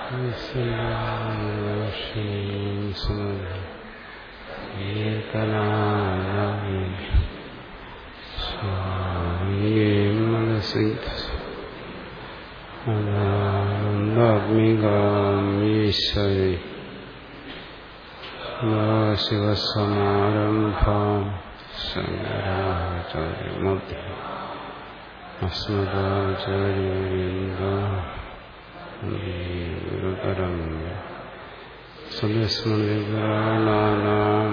ആനന്ദാത്മികാമീശ്വരി ശിവസമാരംഭാം ശങ്കരാചാര്യമധ്യ അസ്മദാചാര്യേന്ദ്ര ഗുരുതരം സദസ്മൃതിപുരാണാനാം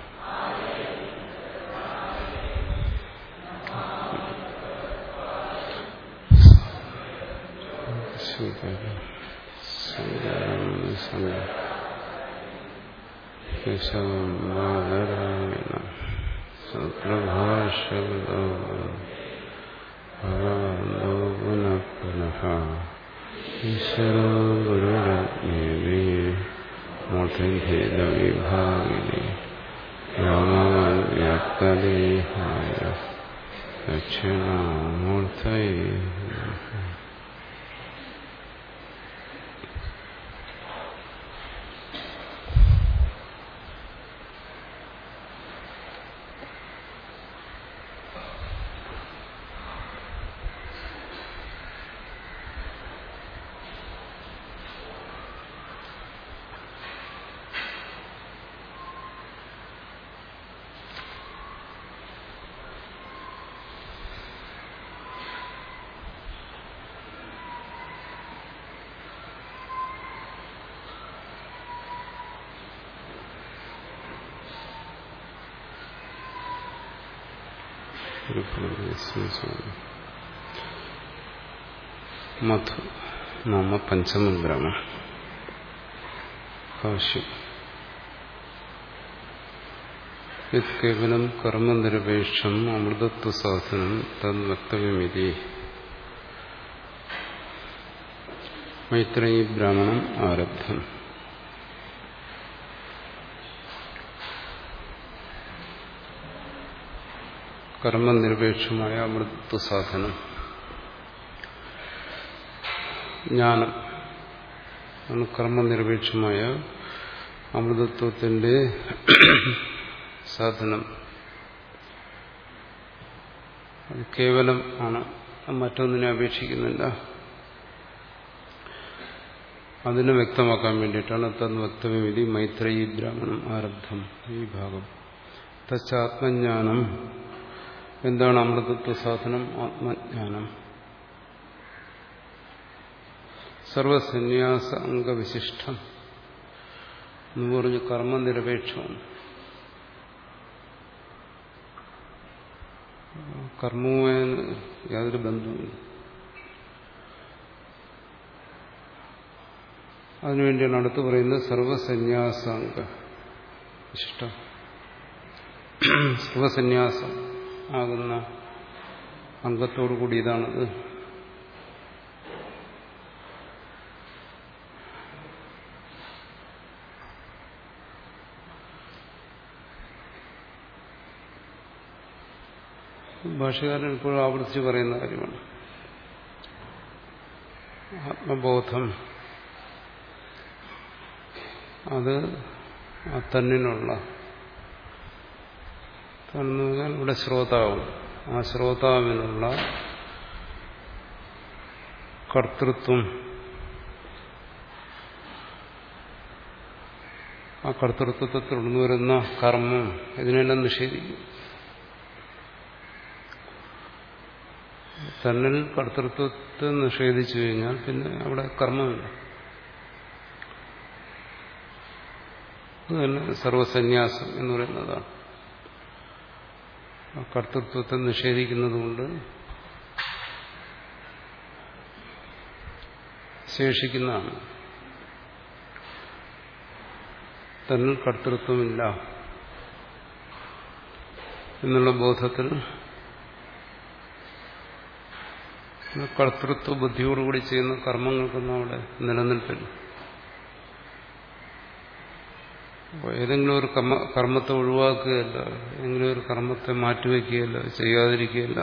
കേശവം ബാദരായണ സത്രഭാഷവതോ ഭഗവന്തോ പുനഃ പുനഃ ഈശ്വരോ ഗുരുരജ്ഞേവി മൂർത്തിഭേദവിഭാഗിനി വ്യോമവ്യാപ്തദേഹായ ദക്ഷിണാമൂർത്തയേ മധു നാമ പഞ്ചമബ്രഹ്മ ഭാഷ്യം കേവലം കർമ്മനിരപേക്ഷം അമൃതത്വ സാധനം തദ് വക്തവ്യമിതി മൈത്രേയി ബ്രാഹ്മണം ആരബ്ധം കർമ്മനിരപേക്ഷമായ അമൃതത്വ സാധനം ജ്ഞാനം ആണ് കർമ്മനിരപേക്ഷമായ അമൃതത്വത്തിന്റെ സാധനം അത് കേവലം ആണ് മറ്റൊന്നിനെ അപേക്ഷിക്കുന്നില്ല അതിനെ വ്യക്തമാക്കാൻ വേണ്ടിയിട്ടാണ് തൻ വക്തവ്യവിധി മൈത്രേയി ബ്രാഹ്മണം ആരബ്ധം ഈ ഭാഗം തച്ചാത്മജ്ഞാനം എന്താണ് അമൃതത്വ സാധനം ആത്മജ്ഞാനം സർവസന്യാസ അംഗവിശിഷ്ടം എന്ന് പറഞ്ഞ് കർമ്മനിരപേക്ഷമാണ് കർമ്മവുമായി യാതൊരു ബന്ധവുമില്ല അതിനുവേണ്ടിയാണ് അടുത്ത് പറയുന്നത് സർവസന്യാസാംഗ ഇഷ്ടം സർവസന്യാസം ആകുന്ന അംഗത്തോടു കൂടി ഇതാണത് ഭാഷകാരൻ ഇപ്പോൾ ആവർത്തിച്ച് പറയുന്ന കാര്യമാണ് ആത്മബോധം അത് തന്നിനുള്ള തന്നു പറഞ്ഞാൽ ഇവിടെ ശ്രോതാവ് ആ ശ്രോതാവിനുള്ള കർത്തൃത്വം ആ കർത്തൃത്വത്തെ തുടർന്നു വരുന്ന കർമ്മം ഇതിനെല്ലാം നിഷേധിക്കും തന്നിൽ കർത്തൃത്വത്തെ നിഷേധിച്ചു കഴിഞ്ഞാൽ പിന്നെ അവിടെ കർമ്മമില്ല അത് തന്നെ സർവസന്യാസം എന്ന് പറയുന്നതാണ് ആ കർത്തൃത്വത്തെ നിഷേധിക്കുന്നതുകൊണ്ട് ശേഷിക്കുന്നതാണ് തന്നിൽ കർത്തൃത്വമില്ല എന്നുള്ള ബോധത്തിൽ കർത്തൃത്വ ബുദ്ധിയോടുകൂടി ചെയ്യുന്ന കർമ്മങ്ങൾക്കൊന്നും അവിടെ നിലനിൽപ്പില്ല ഏതെങ്കിലും ഒരു കർമ്മ കർമ്മത്തെ ഒഴിവാക്കുകയല്ല ഏതെങ്കിലും ഒരു കർമ്മത്തെ മാറ്റിവെക്കുകയല്ല ചെയ്യാതിരിക്കുകയല്ല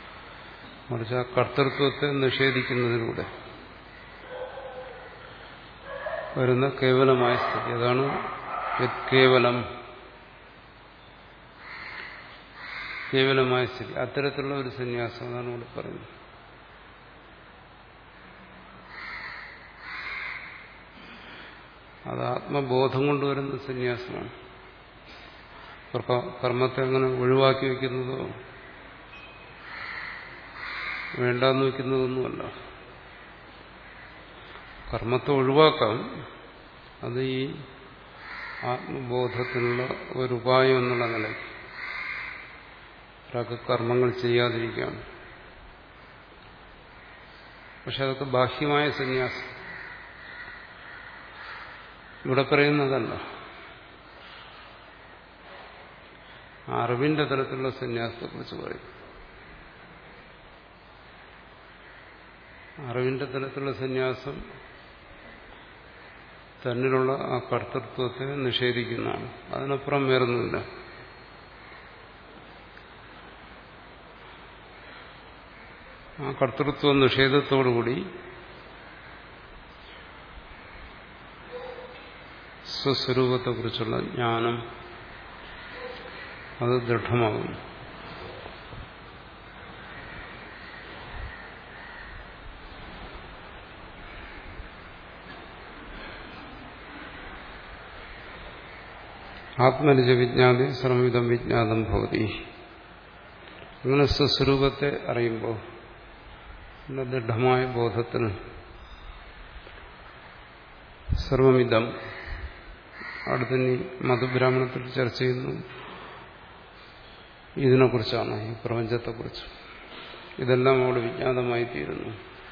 മറിച്ച് ആ കർത്തൃത്വത്തെ നിഷേധിക്കുന്നതിലൂടെ വരുന്ന കേവലമായ സ്ഥിതി അതാണ് കേവലം കേവലമായ സ്ഥിതി അത്തരത്തിലുള്ള ഒരു സന്യാസം എന്നാണ് ഇവിടെ പറയുന്നത് അത് ആത്മബോധം കൊണ്ടുവരുന്ന സന്യാസമാണ് കർമ്മത്തെ അങ്ങനെ ഒഴിവാക്കി വയ്ക്കുന്നതോ വേണ്ടാന്ന് വയ്ക്കുന്നതൊന്നുമല്ല കർമ്മത്തെ ഒഴിവാക്കാം അത് ഈ ആത്മബോധത്തിനുള്ള ഒരു ഉപായം എന്നുള്ള നിലയ്ക്ക് ഒരാൾക്ക് കർമ്മങ്ങൾ ചെയ്യാതിരിക്കാം പക്ഷെ അതൊക്കെ ബാഹ്യമായ സന്യാസം ഇവിടെ പറയുന്നതല്ല അറിവിന്റെ തലത്തിലുള്ള സന്യാസത്തെക്കുറിച്ച് പറയും അറിവിന്റെ തലത്തിലുള്ള സന്യാസം തന്നിലുള്ള ആ കർത്തൃത്വത്തെ നിഷേധിക്കുന്നതാണ് അതിനപ്പുറം വേറൊന്നുമില്ല ആ കർത്തൃത്വ നിഷേധത്തോടുകൂടി സ്വസ്വരൂപത്തെക്കുറിച്ചുള്ള ജ്ഞാനം അത് ദൃഢമാകുന്നു ആത്മനിജ വിജ്ഞാതി സർവവിധം വിജ്ഞാതം ഭവതി അങ്ങനെ സ്വസ്വരൂപത്തെ അറിയുമ്പോൾ ദൃഢമായ ബോധത്തിൽ സർവമിതം അടുത്തന്നെ മധുബ്രാഹ്മണത്തിൽ ചർച്ച ചെയ്യുന്നു ഇതിനെക്കുറിച്ചാണ് ഈ പ്രപഞ്ചത്തെക്കുറിച്ച് ഇതെല്ലാം അവിടെ വിജ്ഞാതമായി തീരുന്നു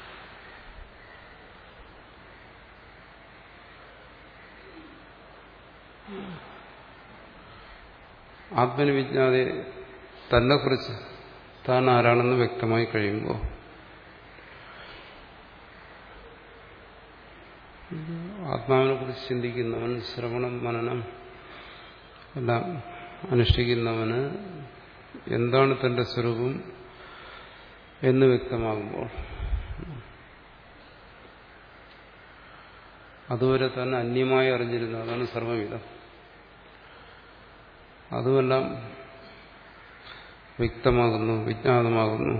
ആത്മന് വിജ്ഞാതെ തന്നെക്കുറിച്ച് താൻ ആരാണെന്ന് വ്യക്തമായി കഴിയുമ്പോൾ ആത്മാവിനെ കുറിച്ച് ചിന്തിക്കുന്നവൻ ശ്രവണം മനനം എല്ലാം അനുഷ്ഠിക്കുന്നവന് എന്താണ് തന്റെ സ്വരൂപം എന്ന് വ്യക്തമാകുമ്പോൾ അതുവരെ തന്നെ അന്യമായി അറിഞ്ഞിരുന്നു അതാണ് സർവവിധം അതുമെല്ലാം വ്യക്തമാകുന്നു വിജ്ഞാതമാകുന്നു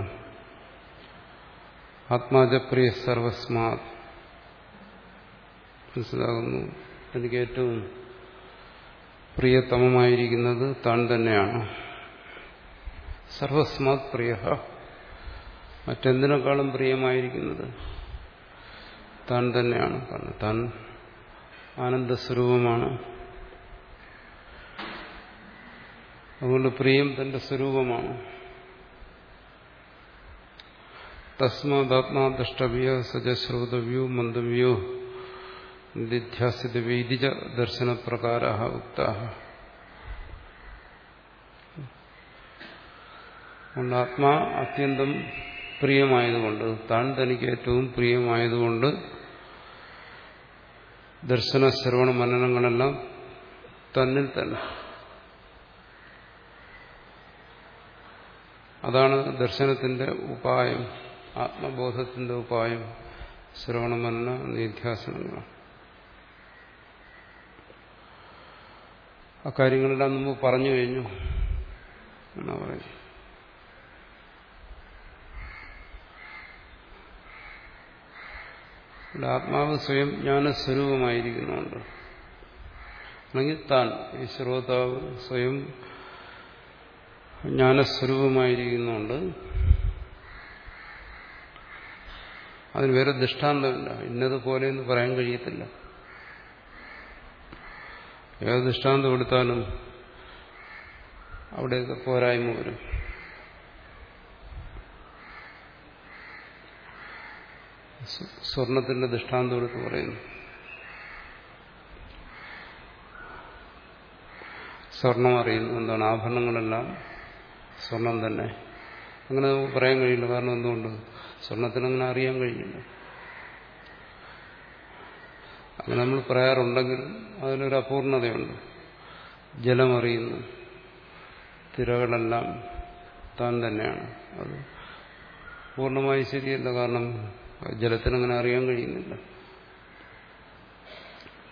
ആത്മാജപ്രിയ സർവസ്മാത് മനസ്സിലാകുന്നു എനിക്ക് ഏറ്റവും പ്രിയതമമായിരിക്കുന്നത് താൻ തന്നെയാണ് സർവസ്മാത് പ്രിയ മറ്റെന്തിനേക്കാളും പ്രിയമായിരിക്കുന്നത് താൻ തന്നെയാണ് കാരണം താൻ ആനന്ദസ്വരൂപമാണ് അതുകൊണ്ട് പ്രിയം തന്റെ സ്വരൂപമാണ് തസ്മാത്മാ ദ്രഷ്ടവ്യ സജശ്രോതവ്യോ മന്ദവ്യോ നിധ്യാസിത വൈദിക ദർശനപ്രകാര ഉക്ത അതുകൊണ്ട് ആത്മാ അത്യന്തം പ്രിയമായതുകൊണ്ട് താൻ തനിക്ക് ഏറ്റവും പ്രിയമായതുകൊണ്ട് ദർശന ശ്രവണ മനനങ്ങളെല്ലാം തന്നിൽ തന്നെ അതാണ് ദർശനത്തിന്റെ ഉപായം ആത്മബോധത്തിന്റെ ഉപായം ശ്രവണ മനന നിധ്യാസനങ്ങളാണ് അക്കാര്യങ്ങളെല്ലാം മുമ്പ് പറഞ്ഞു കഴിഞ്ഞു എന്നാ പറയുന്നത് ഇവിടെ ആത്മാവ് സ്വയം ജ്ഞാനസ്വരൂപമായിരിക്കുന്നുണ്ട് അല്ലെങ്കിൽ താൻ ഈ ശ്രോതാവ് സ്വയം ജ്ഞാനസ്വരൂപമായിരിക്കുന്നുണ്ട് അതിന് വേറെ ദൃഷ്ടാന്തമില്ല ഇന്നതുപോലെ എന്ന് പറയാൻ കഴിയത്തില്ല ഏത് ദൃഷ്ടാന്തം എടുത്താലും അവിടെയൊക്കെ പോരായ്മ വരും സ്വർണത്തിന്റെ ദൃഷ്ടാന്തം എടുത്ത് പറയുന്നു സ്വർണം അറിയുന്നു എന്താണ് ആഭരണങ്ങളെല്ലാം സ്വർണം തന്നെ അങ്ങനെ നമുക്ക് പറയാൻ കഴിയില്ല കാരണം എന്തുകൊണ്ട് സ്വർണത്തിനങ്ങനെ അറിയാൻ കഴിയില്ല അങ്ങനെ നമ്മൾ പറയാറുണ്ടെങ്കിലും അതിലൊരു അപൂർണതയുണ്ട് ജലമറിയുന്നു തിരകളെല്ലാം താൻ തന്നെയാണ് അത് പൂർണ്ണമായി ശരിയല്ല കാരണം ജലത്തിനങ്ങനെ അറിയാൻ കഴിയുന്നില്ല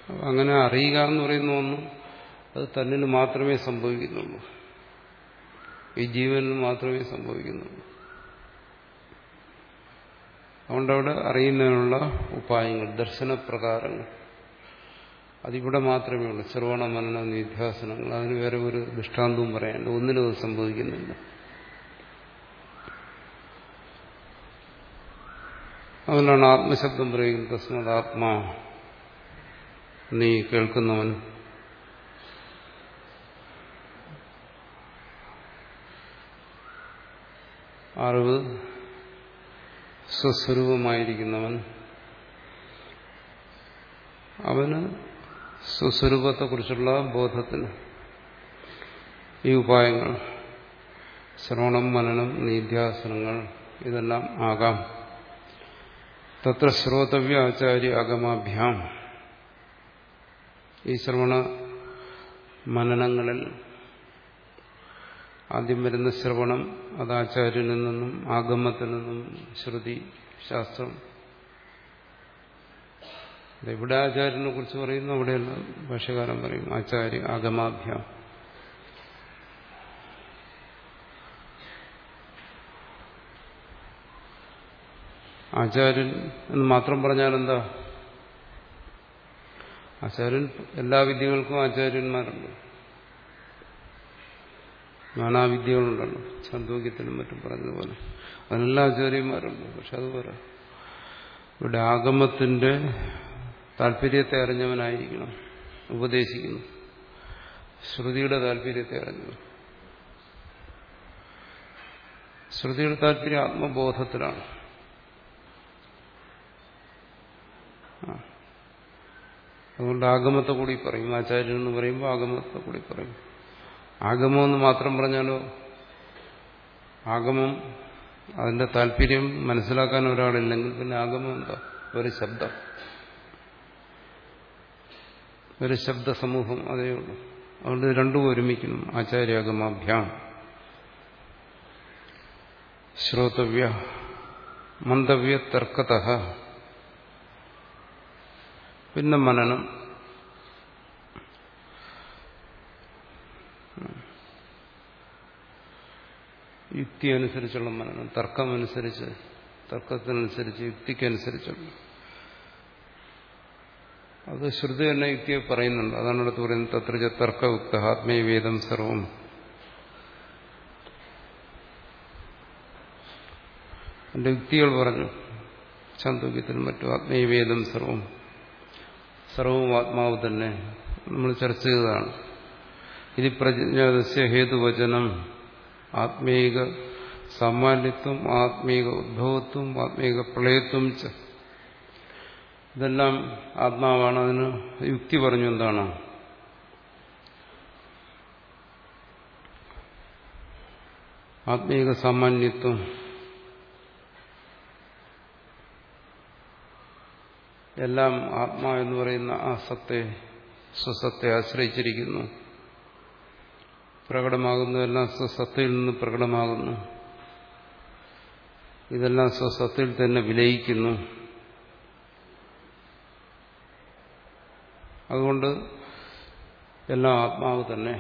അങ്ങനെ അറിയുക എന്ന് പറയുന്ന ഒന്ന് അത് തന്നിൽ മാത്രമേ സംഭവിക്കുന്നുള്ളൂ ഈ ജീവനിൽ മാത്രമേ സംഭവിക്കുന്നുള്ളൂ അതുകൊണ്ട് അവിടെ അറിയുന്നതിനുള്ള ഉപായങ്ങൾ ദർശനപ്രകാരങ്ങൾ അതിവിടെ മാത്രമേ ഉള്ളൂ ശ്രവണ മനന നിധ്യാസനങ്ങൾ അതിന് വേറെ ഒരു ദൃഷ്ടാന്തവും പറയാനില്ല ഒന്നിനും അത് സംഭവിക്കുന്നില്ല അതുകൊണ്ടാണ് ആത്മശബ്ദം പ്രയോഗിക്കുന്നത് തസ്മത് ആത്മാ നീ കേൾക്കുന്നവൻ അറിവ് സ്വസ്വരൂപമായിരിക്കുന്നവൻ അവന് സ്വസ്വരൂപത്തെക്കുറിച്ചുള്ള ബോധത്തിന് ഈ ഉപായങ്ങൾ ശ്രവണം മനനം നീധ്യാസനങ്ങൾ ഇതെല്ലാം ആകാം തത്ര ശ്രോതവ്യ ആചാര്യ അഗമാഭ്യാം ഈ ശ്രവണ മനനങ്ങളിൽ ആദ്യം വരുന്ന ശ്രവണം അത് ആചാര്യനിൽ നിന്നും ആഗമത്തിൽ നിന്നും ശ്രുതി ശാസ്ത്രം എവിടെ ആചാര്യനെ കുറിച്ച് പറയുന്നു അവിടെയല്ല ഭാഷകാരൻ പറയും ആചാര്യ ആഗമാഭ്യാം ആചാര്യൻ എന്ന് മാത്രം പറഞ്ഞാൽ എന്താ ആചാര്യൻ എല്ലാ വിദ്യകൾക്കും ആചാര്യന്മാരുണ്ട് നാനാവിദ്യകളുണ്ടല്ലോ ചന്തോക്യത്തിനും മറ്റും പറഞ്ഞതുപോലെ അതിനെല്ലാം ആചാര്യന്മാരുണ്ട് പക്ഷെ അതുപോലെ ഇവിടെ ആഗമത്തിന്റെ താല്പര്യത്തെ അറിഞ്ഞവനായിരിക്കണം ഉപദേശിക്കുന്നു ശ്രുതിയുടെ താല്പര്യത്തെ അറിഞ്ഞു ശ്രുതിയുടെ താല്പര്യം ആത്മബോധത്തിലാണ് അതുകൊണ്ട് ആഗമത്തെ കൂടി പറയും ആചാര്യൻ എന്ന് പറയുമ്പോൾ ആഗമത്തെ കൂടി പറയും ആഗമം എന്ന് മാത്രം പറഞ്ഞാലോ ആഗമം അതിന്റെ താല്പര്യം മനസ്സിലാക്കാൻ ഒരാളില്ലെങ്കിൽ പിന്നെ ആഗമം എന്താ ഒരു ശബ്ദം ഒരു ശബ്ദ സമൂഹം അതേ ഉള്ളൂ അതുകൊണ്ട് രണ്ടും ഒരുമിക്കണം ആചാര്യാഗമാഭ്യാം ശ്രോതവ്യ മന്ദവ്യ തർക്കത പിന്നെ മനനം യുക്തി അനുസരിച്ചുള്ള മനനം തർക്കമനുസരിച്ച് തർക്കത്തിനനുസരിച്ച് യുക്തിക്കനുസരിച്ചുള്ള അത് ശ്രുതി തന്നെ യുക്തിയെ പറയുന്നുണ്ട് അതാണ് അടുത്ത് പറയുന്നത് തത്രജ തർക്കയുക്ത ആത്മീയവേദം സർവം എന്റെ യുക്തികൾ പറഞ്ഞു ചാന്തോക്യത്തിനും മറ്റും ആത്മീയവേദം സർവം സർവവും ആത്മാവ് തന്നെ നമ്മൾ ചർച്ച ചെയ്തതാണ് ഇത് പ്രജ്ഞാതസ്യ ഹേതുവചനം ആത്മീക സാമാന്യത്വം ആത്മീക ഉദ്ഭവത്വം ആത്മീക പ്രളയത്വം ച ഇതെല്ലാം ആത്മാവാണ് അതിന് യുക്തി പറഞ്ഞു എന്താണ് ആത്മീക സാമാന്യത്വം എല്ലാം ആത്മാ എന്ന് പറയുന്ന ആ സത്തെ സ്വസത്തെ ആശ്രയിച്ചിരിക്കുന്നു പ്രകടമാകുന്നതെല്ലാം സ്വസത്തയിൽ നിന്ന് പ്രകടമാകുന്നു ഇതെല്ലാം സ്വസത്തയിൽ തന്നെ വിലയിക്കുന്നു അതുകൊണ്ട് എല്ലാം ആത്മാവ് തന്നെ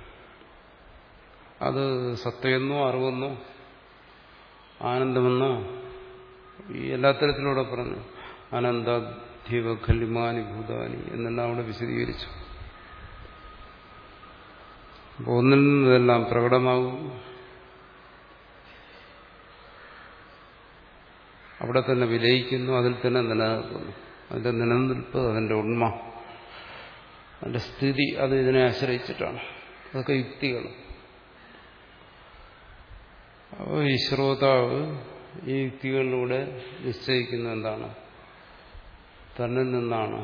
അത് സത്തയെന്നോ അറിവെന്നോ ആനന്ദമെന്നോ ഈ എല്ലാ തരത്തിലൂടെ പറഞ്ഞു അനന്താധ്യവ ഖല്യമാനി ഭൂതാനി എന്നെല്ലാം അവിടെ വിശദീകരിച്ചു അപ്പോൾ ഒന്നിൽ നിന്നെല്ലാം പ്രകടമാകും അവിടെ തന്നെ വിലയിക്കുന്നു അതിൽ തന്നെ നിലനിൽക്കുന്നു അതിന്റെ നിലനിൽപ്പ് അതിന്റെ ഉണ്മ അതിന്റെ സ്ഥിതി അത് ഇതിനെ ആശ്രയിച്ചിട്ടാണ് അതൊക്കെ യുക്തികൾ അപ്പോൾ ഈ ശ്രോതാവ് ഈ യുക്തികളിലൂടെ നിശ്ചയിക്കുന്ന എന്താണ് തന്നിൽ നിന്നാണ്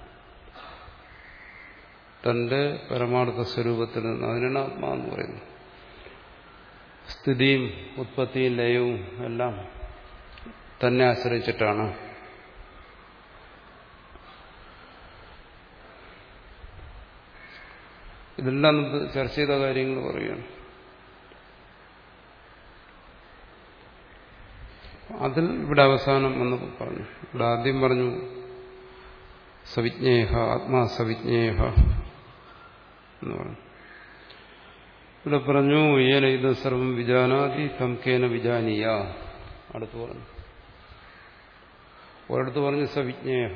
തന്റെ പരമാർത്ഥ സ്വരൂപത്തിൽ നിന്ന് അതിനാണ് ആത്മാവെന്ന് പറയുന്നത് സ്ഥിതിയും ഉത്പത്തിയും ലയവും എല്ലാം തന്നെ ആശ്രയിച്ചിട്ടാണ് ഇതെല്ലാം നമുക്ക് ചർച്ച ചെയ്ത കാര്യങ്ങൾ പറയുകയാണ് അതിൽ ഇവിടെ അവസാനം എന്ന് പറഞ്ഞു ഇവിടെ ആദ്യം പറഞ്ഞു സവിജ്ഞേഹ ആത്മാ സവിജ്ഞേഹ എന്ന് പറഞ്ഞു ഇവിടെ പറഞ്ഞു ഏന ഇത് സർവം വിജാനാതി തം കേന വിജാനീയ അടുത്ത് പറഞ്ഞു ഒരിടത്ത് പറഞ്ഞു സവിജ്ഞേഹ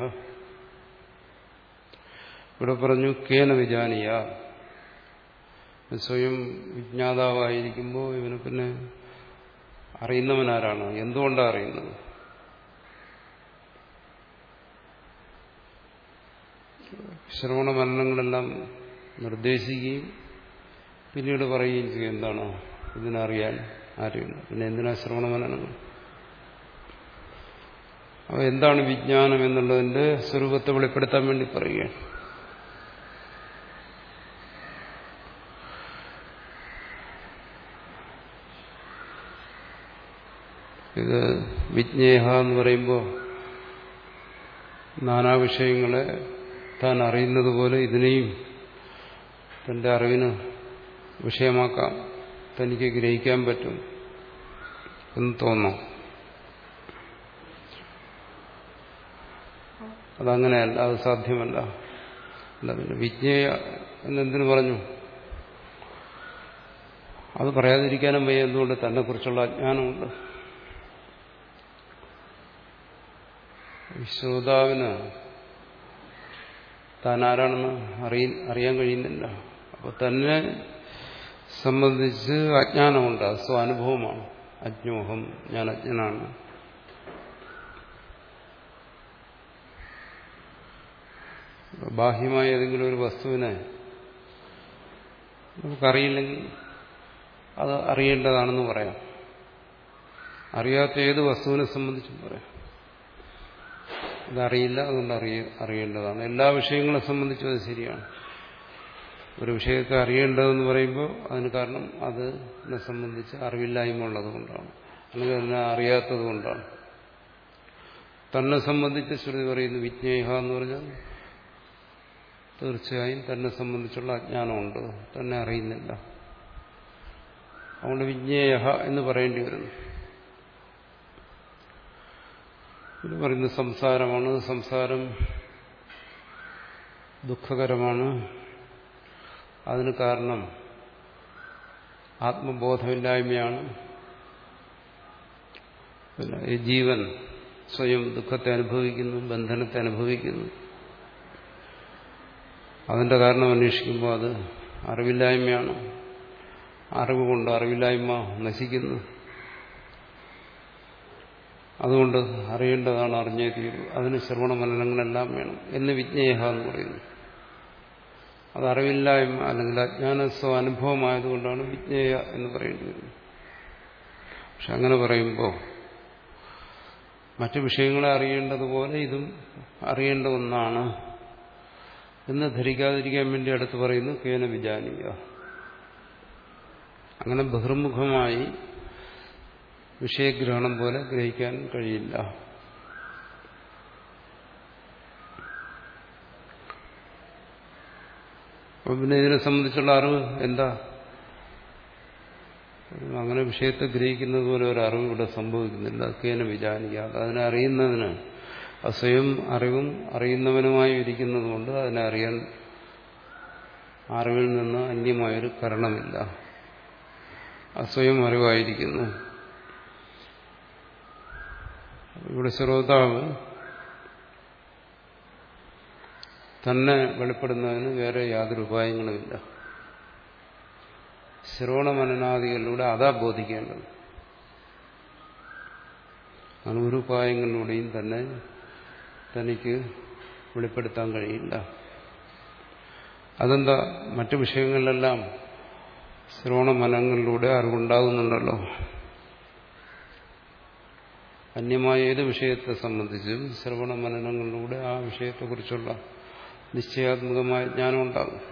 ഇവിടെ പറഞ്ഞു കേന വിജാനീയ സ്വയം വിജ്ഞാതാവായിരിക്കുമ്പോൾ ഇവന് പിന്നെ അറിയുന്നവനാരാണ് എന്തുകൊണ്ടാണ് അറിയുന്നത് ശ്രവണ മരണങ്ങളെല്ലാം നിർദ്ദേശിക്കുകയും പിന്നീട് പറയുകയും ചെയ്യും എന്താണ് ഇതിനറിയാൻ ആരുമില്ല പിന്നെ എന്തിനാ ശ്രവണ മനനങ്ങൾ അപ്പോൾ എന്താണ് വിജ്ഞാനം എന്നുള്ളതിന്റെ സ്വരൂപത്തെ വെളിപ്പെടുത്താൻ വേണ്ടി പറയുകയാണ് ഇത് വിജ്ഞേഹ എന്ന് പറയുമ്പോൾ നാനാ വിഷയങ്ങളെ താൻ അറിയുന്നത് പോലെ ഇതിനെയും തന്റെ അറിവിന് വിഷയമാക്കാം തനിക്ക് ഗ്രഹിക്കാൻ പറ്റും എന്ന് തോന്നാം അതങ്ങനെയല്ല അത് സാധ്യമല്ല അല്ല പിന്നെ വിജ്ഞേയ എന്നെന്തിനു പറഞ്ഞു അത് പറയാതിരിക്കാനും വയ്യ എന്തുകൊണ്ട് തന്നെ കുറിച്ചുള്ള അജ്ഞാനമുണ്ട് ശ്രോതാവിന് താൻ ആരാണെന്ന് അറിയ അറിയാൻ കഴിയുന്നില്ല അപ്പോൾ തന്നെ സംബന്ധിച്ച് അജ്ഞാനമുണ്ട് അത് സ്വാനുഭവമാണ് അജ്ഞോഹം ഞാൻ അജ്ഞനാണ് ബാഹ്യമായ ഏതെങ്കിലും ഒരു വസ്തുവിനെ നമുക്കറിയില്ലെങ്കിൽ അത് അറിയേണ്ടതാണെന്ന് പറയാം അറിയാത്ത ഏത് വസ്തുവിനെ സംബന്ധിച്ചും പറയാം അതറിയില്ല അതുകൊണ്ട് അറിയ അറിയേണ്ടതാണ് എല്ലാ വിഷയങ്ങളെ സംബന്ധിച്ചും അത് ശരിയാണ് ഒരു വിഷയത്തെ അറിയേണ്ടതെന്ന് പറയുമ്പോൾ അതിന് കാരണം അതിനെ സംബന്ധിച്ച് അറിവില്ലായ്മ ഉള്ളത് കൊണ്ടാണ് അല്ലെങ്കിൽ അതിനെ അറിയാത്തത് കൊണ്ടാണ് തന്നെ സംബന്ധിച്ച് ശ്രുതി പറയുന്നു വിജ്ഞേഹ എന്ന് പറഞ്ഞാൽ തീർച്ചയായും തന്നെ സംബന്ധിച്ചുള്ള അജ്ഞാനമുണ്ട് തന്നെ അറിയുന്നില്ല അതുകൊണ്ട് വിജ്ഞേയ എന്ന് പറയേണ്ടി വരുന്നു ഇത് പറയുന്നത് സംസാരമാണ് സംസാരം ദുഃഖകരമാണ് അതിന് കാരണം ആത്മബോധമില്ലായ്മയാണ് പിന്നെ ഈ ജീവൻ സ്വയം ദുഃഖത്തെ അനുഭവിക്കുന്നു ബന്ധനത്തെ അനുഭവിക്കുന്നു അതിന്റെ കാരണം അന്വേഷിക്കുമ്പോൾ അത് അറിവില്ലായ്മയാണ് അറിവ് കൊണ്ട് അറിവില്ലായ്മ നശിക്കുന്നു അതുകൊണ്ട് അറിയേണ്ടതാണ് അറിഞ്ഞേ തീരൂ അതിന് ശ്രവണ മനനങ്ങളെല്ലാം വേണം എന്ന് വിജ്ഞേഹ എന്ന് പറയുന്നു അത് അറിവില്ലായ്മ അല്ലെങ്കിൽ അജ്ഞാന സ്വാനുഭവമായതുകൊണ്ടാണ് വിജ്ഞേയ എന്ന് പറയേണ്ടി വരുന്നത് പക്ഷെ അങ്ങനെ പറയുമ്പോൾ മറ്റു വിഷയങ്ങളെ അറിയേണ്ടതുപോലെ ഇതും അറിയേണ്ട ഒന്നാണ് എന്ന് ധരിക്കാതിരിക്കാൻ വേണ്ടി അടുത്ത് പറയുന്നു കേന വിജാനീയ അങ്ങനെ ബഹിർമുഖമായി വിഷയഗ്രഹണം പോലെ ഗ്രഹിക്കാൻ കഴിയില്ല അപ്പൊ പിന്നെ ഇതിനെ സംബന്ധിച്ചുള്ള അറിവ് എന്താ അങ്ങനെ വിഷയത്തെ ഗ്രഹിക്കുന്നത് പോലെ ഒരു അറിവ് ഇവിടെ സംഭവിക്കുന്നില്ല കേന വിചാരിക്കാതെ അതിനെ അറിയുന്നതിന് അസ്വയം അറിവും അറിയുന്നവനുമായി ഇരിക്കുന്നതുകൊണ്ട് അതിനെ അറിയാൻ അറിവിൽ നിന്ന് അന്യമായൊരു കരണമില്ല അസ്വയം അറിവായിരിക്കുന്നു ഇവിടെ ശ്രോതാവ് തന്നെ വെളിപ്പെടുന്നതിന് വേറെ യാതൊരു ഉപായങ്ങളുമില്ല ശ്രവണമനനാദികളിലൂടെ അതാ ബോധിക്കേണ്ടത് അങ്ങനെ ഒരു ഉപായങ്ങളിലൂടെയും തന്നെ തനിക്ക് വെളിപ്പെടുത്താൻ കഴിയില്ല അതെന്താ മറ്റു വിഷയങ്ങളിലെല്ലാം ശ്രവണമനങ്ങളിലൂടെ അറിവുണ്ടാകുന്നുണ്ടല്ലോ അന്യമായ ഏത് വിഷയത്തെ സംബന്ധിച്ചും ശ്രവണ മനനങ്ങളിലൂടെ ആ വിഷയത്തെക്കുറിച്ചുള്ള നിശ്ചയാത്മകമായ ജ്ഞാനം ഉണ്ടാകും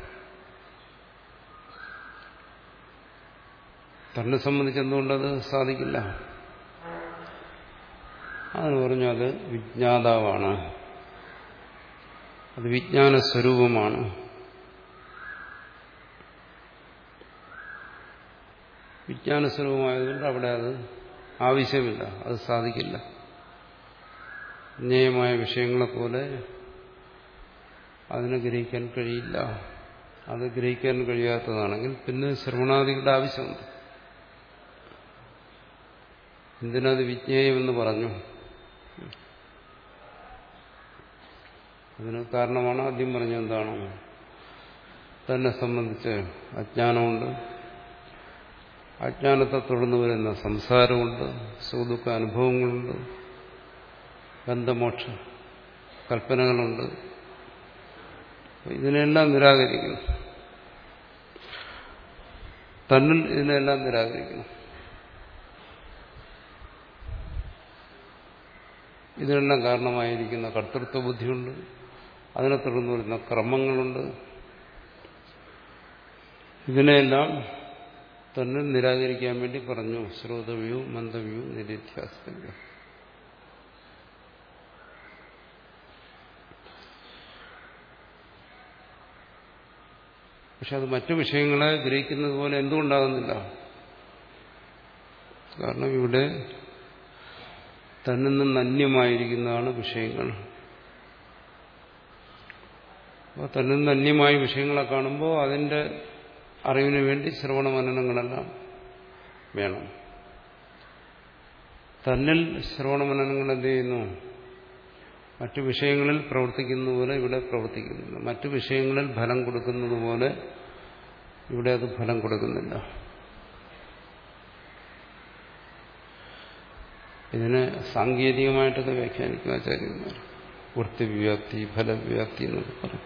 തന്നെ സംബന്ധിച്ച് എന്തുകൊണ്ടത് സാധിക്കില്ല അതിന് പറഞ്ഞു അത് വിജ്ഞാതാവാണ് അത് വിജ്ഞാന സ്വരൂപമാണ് വിജ്ഞാന സ്വരൂപമായതുകൊണ്ട് അവിടെ അത് ആവശ്യമില്ല അത് സാധിക്കില്ല അന്യായമായ വിഷയങ്ങളെപ്പോലെ അതിനെ ഗ്രഹിക്കാൻ കഴിയില്ല അത് ഗ്രഹിക്കാൻ കഴിയാത്തതാണെങ്കിൽ പിന്നെ ശ്രവണാദികളുടെ ആവശ്യമുണ്ട് എന്തിനത് വിജ്ഞേയമെന്ന് പറഞ്ഞു അതിന് കാരണമാണ് ആദ്യം പറഞ്ഞ എന്താണ് തന്നെ സംബന്ധിച്ച് അജ്ഞാനമുണ്ട് അജ്ഞാനത്തെ തുടർന്ന് വരുന്ന സംസാരമുണ്ട് സുദുഃഖ അനുഭവങ്ങളുണ്ട് ബന്ധമോക്ഷ കൽപ്പനകളുണ്ട് ഇതിനെല്ലാം നിരാകരിക്കുന്നു തന്നിൽ ഇതിനെല്ലാം നിരാകരിക്കുന്നു ഇതിനെല്ലാം കാരണമായിരിക്കുന്ന കർത്തൃത്വ ബുദ്ധിയുണ്ട് അതിനെ തുടർന്ന് വരുന്ന ക്രമങ്ങളുണ്ട് ഇതിനെല്ലാം തന്നെ നിരാകരിക്കാൻ വേണ്ടി പറഞ്ഞു ശ്രോതവ്യൂ മന്ദവ്യൂ നിരീധ്യാസ്തവ്യം പക്ഷെ അത് മറ്റു വിഷയങ്ങളെ ഗ്രഹിക്കുന്നത് പോലെ എന്തുകൊണ്ടാകുന്നില്ല കാരണം ഇവിടെ തന്നിൽ നിന്ന് അന്യമായിരിക്കുന്നതാണ് വിഷയങ്ങൾ അപ്പോൾ തന്നിൽ നിന്ന് അന്യമായ വിഷയങ്ങളെ കാണുമ്പോൾ അതിൻ്റെ അറിവിന് വേണ്ടി ശ്രവണ മനനങ്ങളെല്ലാം വേണം തന്നിൽ ശ്രവണ മനനങ്ങൾ എന്ത് ചെയ്യുന്നു മറ്റു വിഷയങ്ങളിൽ പ്രവർത്തിക്കുന്ന പോലെ ഇവിടെ പ്രവർത്തിക്കുന്നില്ല മറ്റു വിഷയങ്ങളിൽ ഫലം കൊടുക്കുന്നത് പോലെ ഇവിടെ അത് ഫലം കൊടുക്കുന്നില്ല ഇതിനെ സാങ്കേതികമായിട്ടൊക്കെ വ്യാഖ്യാനിക്കും ആചാര്യന്മാർ വൃത്തിവ്യാപ്തി ഫലവ്യാപ്തി എന്നൊക്കെ പറയും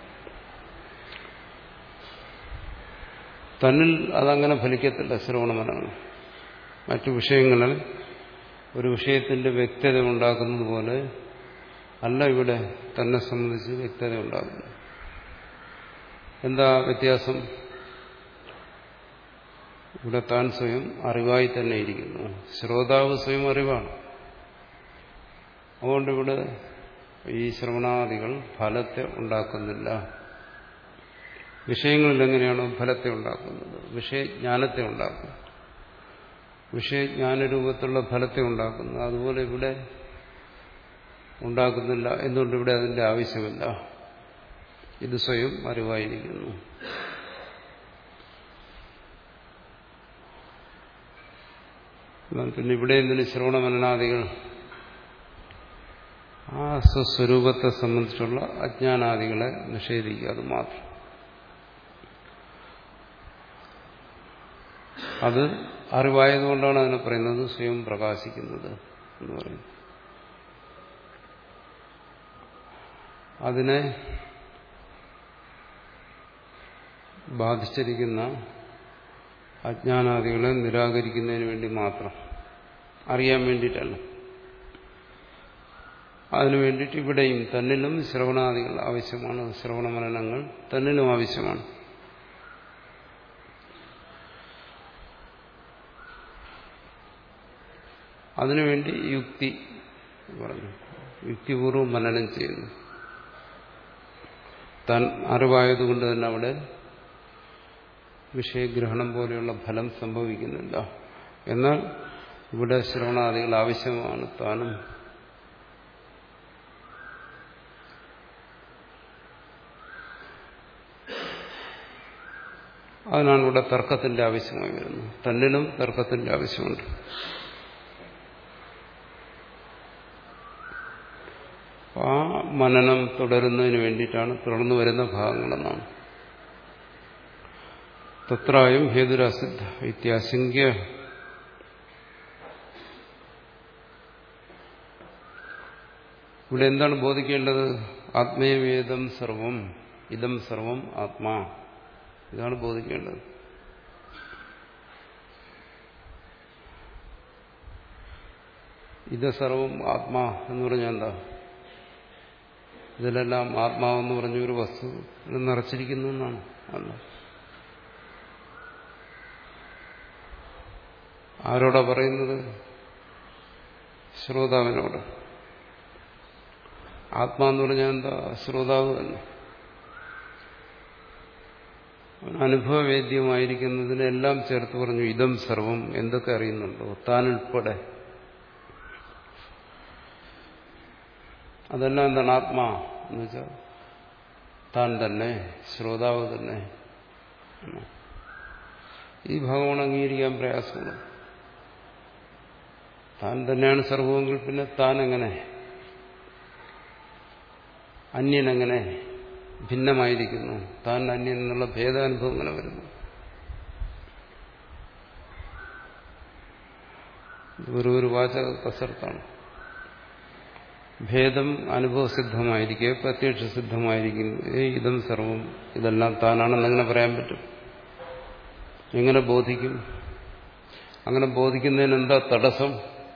തന്നിൽ അതങ്ങനെ ഫലിക്കത്തില്ല ശ്രവണമനാണ് മറ്റു വിഷയങ്ങളിൽ ഒരു വിഷയത്തിന്റെ വ്യക്തത ഉണ്ടാക്കുന്നത് പോലെ അല്ല ഇവിടെ തന്നെ സംബന്ധിച്ച് വ്യക്തത ഉണ്ടാകുന്നു എന്താ വ്യത്യാസം ഇവിടെ താൻ സ്വയം അറിവായി തന്നെ ഇരിക്കുന്നു ശ്രോതാവ് സ്വയം അറിവാണ് അതുകൊണ്ട് ഇവിടെ ഈ ശ്രവണാദികൾ ഫലത്തെ ഉണ്ടാക്കുന്നില്ല വിഷയങ്ങളിൽ എങ്ങനെയാണോ ഫലത്തെ ഉണ്ടാക്കുന്നത് വിഷയജ്ഞാനത്തെ ഉണ്ടാക്കുന്നത് വിഷയജ്ഞാനരൂപത്തിലുള്ള ഫലത്തെ ഉണ്ടാക്കുന്നത് അതുപോലെ ഇവിടെ ഉണ്ടാക്കുന്നില്ല എന്തുകൊണ്ട് ഇവിടെ അതിന്റെ ആവശ്യമില്ല ഇത് സ്വയം അറിവായിരിക്കുന്നു പിന്നെ ഇവിടെ എന്തിന് ശ്രവണമനനാദികൾ ആ സ്വസ്വരൂപത്തെ സംബന്ധിച്ചുള്ള അജ്ഞാനാദികളെ നിഷേധിക്കുക അത് മാത്രം അത് അറിവായതുകൊണ്ടാണ് അതിനെ പറയുന്നത് സ്വയം പ്രകാശിക്കുന്നത് എന്ന് പറയുന്നത് അതിനെ ബാധിച്ചിരിക്കുന്ന അജ്ഞാനാദികളെ നിരാകരിക്കുന്നതിന് വേണ്ടി മാത്രം അറിയാൻ വേണ്ടിയിട്ടല്ല അതിനു വേണ്ടിയിട്ട് ഇവിടെയും തന്നിലും ശ്രവണാദികൾ ആവശ്യമാണ് ശ്രവണ മനനങ്ങൾ തന്നിലും ആവശ്യമാണ് അതിനുവേണ്ടി യുക്തി പറഞ്ഞു യുക്തിപൂർവ്വം മനനം ചെയ്യുന്നു താൻ അറിവായതുകൊണ്ട് തന്നെ അവിടെ വിഷയഗ്രഹണം പോലെയുള്ള ഫലം സംഭവിക്കുന്നില്ല എന്നാൽ ഇവിടെ ശ്രവണാദികൾ ആവശ്യമാണ് താനും അതിനാണ് ഇവിടെ തർക്കത്തിന്റെ ആവശ്യമായി വരുന്നത് തന്നിലും തർക്കത്തിന്റെ ആവശ്യമുണ്ട് ആ മനനം തുടരുന്നതിന് വേണ്ടിയിട്ടാണ് തുടർന്നു വരുന്ന ഭാഗങ്ങളെന്നാണ് തത്രായും ഹേതുരാസിദ്ധ ഇത്യാശങ്ക്യ ഇവിടെ എന്താണ് ബോധിക്കേണ്ടത് ആത്മീയവേദം സർവം ഇതം സർവം ആത്മാ ഇതാണ് ബോധിക്കേണ്ടത് ഇത് സർവം ആത്മാ എന്ന് പറഞ്ഞാൽ എന്താ ഇതിലെല്ലാം ആത്മാവെന്ന് പറഞ്ഞ ഒരു വസ്തു നിറച്ചിരിക്കുന്നു എന്നാണ് അല്ല ആരോടാ പറയുന്നത് ശ്രോതാവിനോട് ആത്മാന്ന് പറഞ്ഞാൽ എന്താ ശ്രോതാവ് തന്നെ അനുഭവവേദ്യമായിരിക്കുന്നതിനെല്ലാം ചേർത്ത് പറഞ്ഞു ഇതം സർവം എന്തൊക്കെ അറിയുന്നുണ്ടോ താനുൾപ്പെടെ അതെല്ലാം എന്താണ് ആത്മാ എന്ന് വെച്ചാൽ താൻ തന്നെ ശ്രോതാവ് തന്നെ ഈ ഭാഗമാണ് അംഗീകരിക്കാൻ പ്രയാസമുള്ളത് താൻ തന്നെയാണ് സർവമെങ്കിൽ പിന്നെ താൻ എങ്ങനെ അന്യനെങ്ങനെ ഭിന്നമായിരിക്കുന്നു താൻ അന്യൻ എന്നുള്ള ഭേദാനുഭവം എങ്ങനെ വരുന്നു ഒരു ഒരു വാചക കസർത്താണ് ഭേദം അനുഭവസിദ്ധമായിരിക്കെ പ്രത്യക്ഷ സിദ്ധമായിരിക്കുന്നു ഏ ഇതം സർവം ഇതെല്ലാം താനാണെന്ന് എങ്ങനെ പറയാൻ പറ്റും എങ്ങനെ ബോധിക്കും അങ്ങനെ ബോധിക്കുന്നതിന് എന്താ തടസ്സം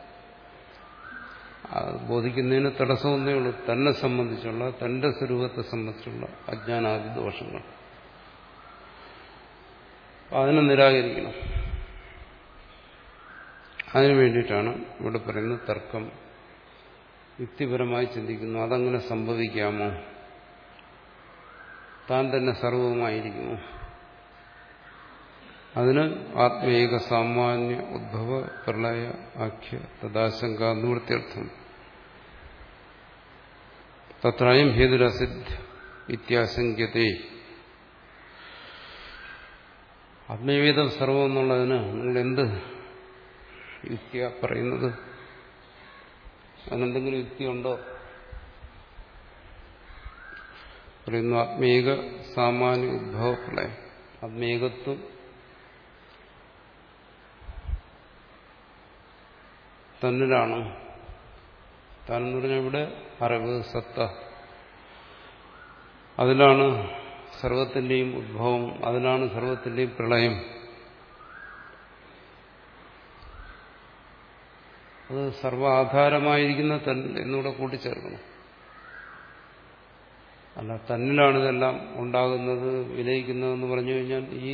ബോധിക്കുന്നതിന് തടസ്സമൊന്നേ ഉള്ളൂ തന്നെ സംബന്ധിച്ചുള്ള തന്റെ സ്വരൂപത്തെ സംബന്ധിച്ചുള്ള അജ്ഞാനാദി ദോഷങ്ങൾ അതിനെ നിരാകരിക്കണം അതിനു വേണ്ടിയിട്ടാണ് ഇവിടെ പറയുന്നത് തർക്കം യുക്തിപരമായി ചിന്തിക്കുന്നു അതങ്ങനെ സംഭവിക്കാമോ താൻ തന്നെ സർവവുമായിരിക്കുമോ അതിന് ആത്മീക സാമാന്യ ഉദ്ഭവ പ്രളയ ആഖ്യ തദാശങ്ക നിവൃത്തിയർത്ഥം തത്രയം ഹേതുരസിദ്ധ ഇത്യാശങ്ക്യത്തെ ആത്മീയവേദം സർവം എന്നുള്ളതിന് നിങ്ങൾ എന്ത് യുക്തിയ പറയുന്നത് അതിനെന്തെങ്കിലും യുക്തിയുണ്ടോ പറയുന്നു ആത്മീക സാമാന്യ ഉദ്ഭവ പ്രളയം ആത്മീകത്വം തന്നിലാണ് താനെന്ന് പറഞ്ഞാൽ ഇവിടെ അറിവ് സത്ത അതിലാണ് സർവത്തിന്റെയും ഉദ്ഭവം അതിലാണ് സർവത്തിന്റെയും പ്രളയം അത് സർവാധാരമായിരിക്കുന്ന തൻ എന്നൂടെ കൂട്ടിച്ചേർക്കണം അല്ല തന്നിലാണ് ഇതെല്ലാം ഉണ്ടാകുന്നത് വിലയിക്കുന്നതെന്ന് പറഞ്ഞു കഴിഞ്ഞാൽ ഈ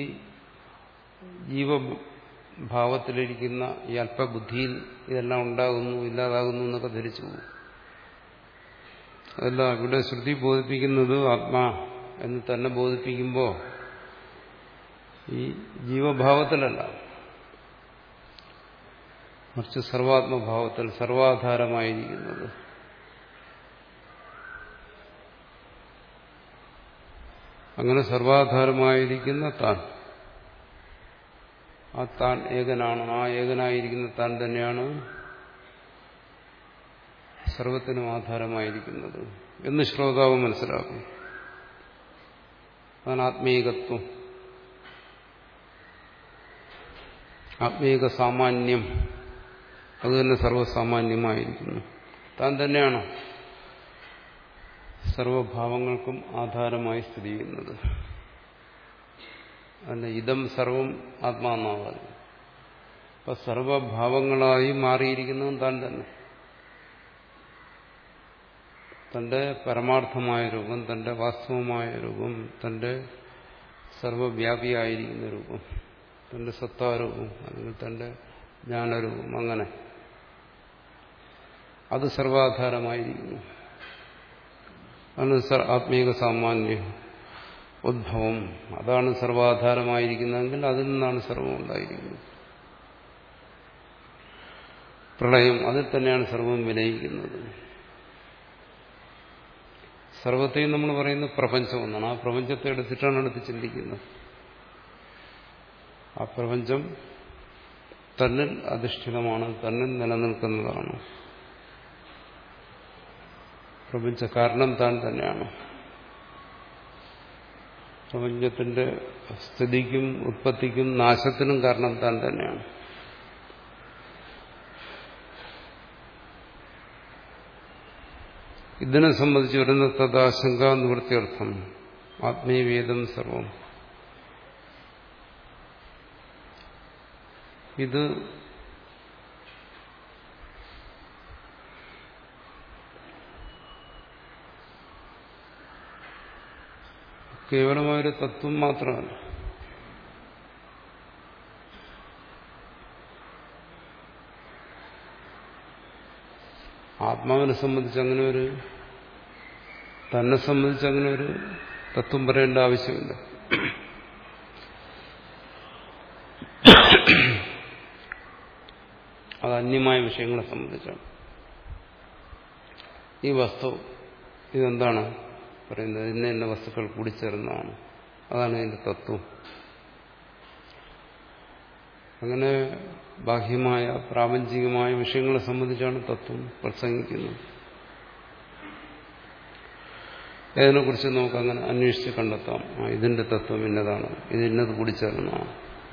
ജീവഭാവത്തിലിരിക്കുന്ന ഈ അല്പബുദ്ധിയിൽ ഇതെല്ലാം ഉണ്ടാകുന്നു ഇല്ലാതാകുന്നു എന്നൊക്കെ ധരിച്ചു പോകും അതല്ല ഇവിടെ ശ്രുതി ബോധിപ്പിക്കുന്നത് ആത്മാ എന്ന് തന്നെ ബോധിപ്പിക്കുമ്പോൾ ഈ ജീവഭാവത്തിലല്ല മറിച്ച് സർവാത്മഭാവത്തിൽ സർവാധാരമായിരിക്കുന്നത് അങ്ങനെ സർവാധാരമായിരിക്കുന്ന താൻ ആ താൻ ഏകനാണ് ആ ഏകനായിരിക്കുന്ന താൻ തന്നെയാണ് സർവത്തിനും ആധാരമായിരിക്കുന്നത് എന്ന് ശ്രോതാവ് മനസ്സിലാക്കും അതാണ് ആത്മീകത്വം ആത്മീക സാമാന്യം അത് തന്നെ സർവസാമാന്യമായിരിക്കുന്നു താൻ തന്നെയാണ് സർവഭാവങ്ങൾക്കും ആധാരമായി സ്ഥിതി ചെയ്യുന്നത് അല്ല ഇതം സർവം ആത്മാന്നാവാണ് അപ്പൊ സർവഭാവങ്ങളായി മാറിയിരിക്കുന്നതും താൻ തന്നെ തന്റെ പരമാർത്ഥമായ രൂപം തന്റെ വാസ്തവമായ രൂപം തന്റെ സർവവ്യാപിയായിരിക്കുന്ന രൂപം തന്റെ സത്താരൂപം അല്ലെങ്കിൽ തന്റെ ജ്ഞാനരൂപം അങ്ങനെ അത് സർവാധാരമായിരിക്കുന്നു അതാണ് ആത്മീക സാമാന്യ ഉദ്ഭവം അതാണ് സർവാധാരമായിരിക്കുന്നതെങ്കിൽ അതിൽ നിന്നാണ് സർവം ഉണ്ടായിരിക്കുന്നത് പ്രളയം അതിൽ തന്നെയാണ് സർവം വിലയിക്കുന്നത് സർവത്തെയും നമ്മൾ പറയുന്നത് പ്രപഞ്ചം എന്നാണ് ആ പ്രപഞ്ചത്തെ എടുത്തിട്ടാണ് എടുത്ത് ചിന്തിക്കുന്നത് ആ പ്രപഞ്ചം തന്നിൽ അധിഷ്ഠിതമാണ് തന്നിൽ നിലനിൽക്കുന്നതാണ് പ്രപഞ്ച കാരണം താൻ തന്നെയാണ് പ്രപഞ്ചത്തിന്റെ സ്ഥിതിക്കും ഉത്പത്തിക്കും നാശത്തിനും കാരണം താൻ തന്നെയാണ് ഇതിനെ സംബന്ധിച്ച് വരുന്ന തദാശങ്ക നിവൃത്തിയർത്ഥം ആത്മീയവേദം സർവം ഇത് കേവലമായൊരു തത്വം മാത്രമല്ല ആത്മാവിനെ സംബന്ധിച്ച് അങ്ങനെ ഒരു തന്നെ സംബന്ധിച്ച് അങ്ങനെ ഒരു തത്വം പറയേണ്ട ആവശ്യമില്ല അത് അന്യമായ വിഷയങ്ങളെ സംബന്ധിച്ചാണ് ഈ വസ്തു ഇതെന്താണ് പറയുന്നത് ഇന്ന ഇന്ന വസ്തുക്കൾ കൂടിച്ചേർന്നതാണ് അതാണ് ഇതിന്റെ തത്വം അങ്ങനെ ബാഹ്യമായ പ്രാപഞ്ചികമായ വിഷയങ്ങളെ സംബന്ധിച്ചാണ് തത്വം പ്രസംഗിക്കുന്നത് ഇതിനെക്കുറിച്ച് നമുക്ക് അങ്ങനെ അന്വേഷിച്ച് കണ്ടെത്താം ആ ഇതിന്റെ തത്വം ഇന്നതാണ് ഇത് ഇന്നത് കൂടിച്ചേർന്നതാണ്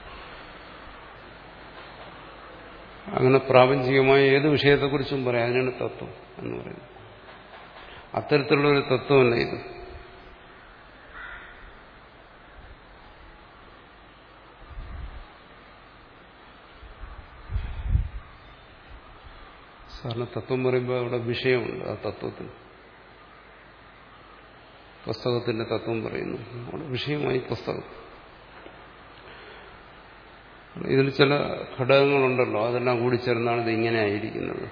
അങ്ങനെ പ്രാപഞ്ചികമായ ഏത് വിഷയത്തെക്കുറിച്ചും പറയാം അതിനാണ് തത്വം എന്ന് പറയുന്നത് അത്തരത്തിലുള്ള ഒരു തത്വമല്ല ഇത് സാറിന് തത്വം പറയുമ്പോൾ അവിടെ വിഷയമുണ്ട് ആ തത്വത്തിന് പുസ്തകത്തിന്റെ തത്വം പറയുന്നു അവിടെ വിഷയമായി പുസ്തകം ഇതിൽ ചില ഘടകങ്ങളുണ്ടല്ലോ അതെല്ലാം കൂടി ചേർന്നാണ് ഇത് ഇങ്ങനെ ആയിരിക്കുന്നത്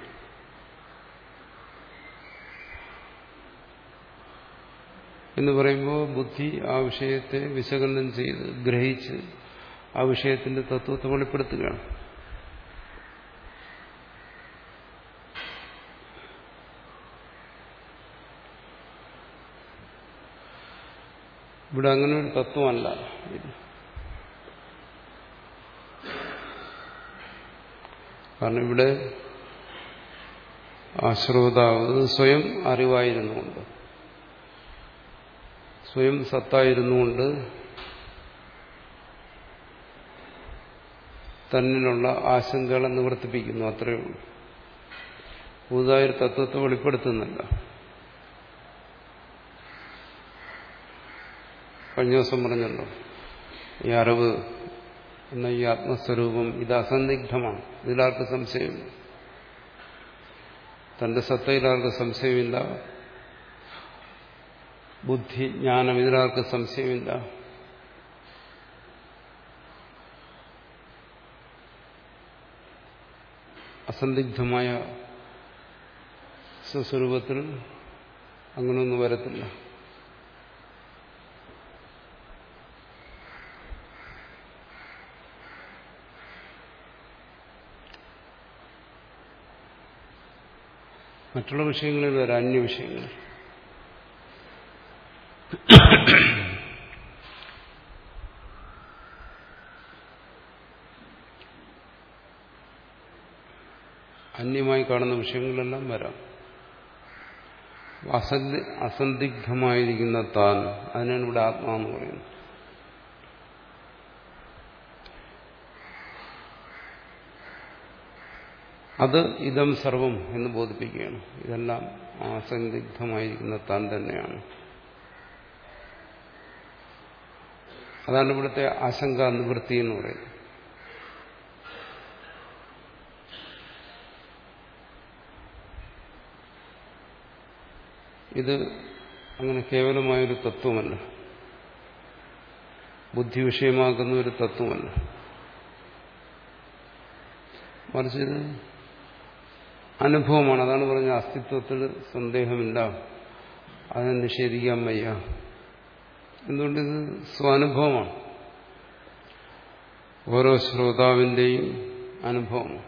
എന്ന് പറയുമ്പോൾ ബുദ്ധി ആ വിഷയത്തെ വിശകലനം ചെയ്ത് ഗ്രഹിച്ച് ആ വിഷയത്തിന്റെ തത്വത്തെ വെളിപ്പെടുത്തുകയാണ് ഇവിടെ അങ്ങനെ ഒരു തത്വമല്ല ഇത് കാരണം ഇവിടെ ആശ്രോതാവ് സ്വയം അറിവായിരുന്നുകൊണ്ട് സ്വയം സത്തായിരുന്നുകൊണ്ട് തന്നിലുള്ള ആശങ്കകളെ നിവർത്തിപ്പിക്കുന്നു അത്രയേ ഉള്ളൂ പുതുതായൊരു തത്വത്തെ വെളിപ്പെടുത്തുന്നില്ല കഴിഞ്ഞ ദിവസം പറഞ്ഞല്ലോ ഈ അറിവ് എന്ന ഈ ആത്മസ്വരൂപം ഇത് അസന്ദിഗ്ധമാണ് ഇതിലാർക്ക് സംശയമില്ല തന്റെ സത്തയിലാർക്ക് സംശയമില്ല ബുദ്ധി ജ്ഞാനം ഇതിലാർക്ക് സംശയമില്ല അസന്ദിഗ്ധമായ സ്വസ്വരൂപത്തിൽ അങ്ങനെയൊന്നും വരത്തില്ല മറ്റുള്ള വിഷയങ്ങളിൽ വരാം അന്യ വിഷയങ്ങൾ അന്യമായി കാണുന്ന വിഷയങ്ങളെല്ലാം വരാം അസന്ധി അസന്ദിഗ്ധമായിരിക്കുന്ന താൻ അതിനാണ് ഇവിടെ ആത്മാവെന്ന് പറയുന്നത് അത് ഇതം സർവം എന്ന് ബോധിപ്പിക്കുകയാണ് ഇതെല്ലാം അസന്ദിഗ്ധമായിരിക്കുന്ന താൻ തന്നെയാണ് അതാണ് ഇവിടുത്തെ ആശങ്ക നിവൃത്തി എന്ന് പറയുന്നത് ഇത് അങ്ങനെ കേവലമായൊരു തത്വമല്ല ബുദ്ധി വിഷയമാക്കുന്ന ഒരു തത്വമല്ല മറിച്ച് ഇത് അനുഭവമാണ് അതാണ് പറഞ്ഞ അസ്തിത്വത്തിൽ സന്ദേഹമില്ല അതിനെ നിഷേധിക്കാൻ വയ്യ എന്തുകൊണ്ടിത് സ്വാനുഭവമാണ് ഓരോ ശ്രോതാവിൻ്റെയും അനുഭവമാണ്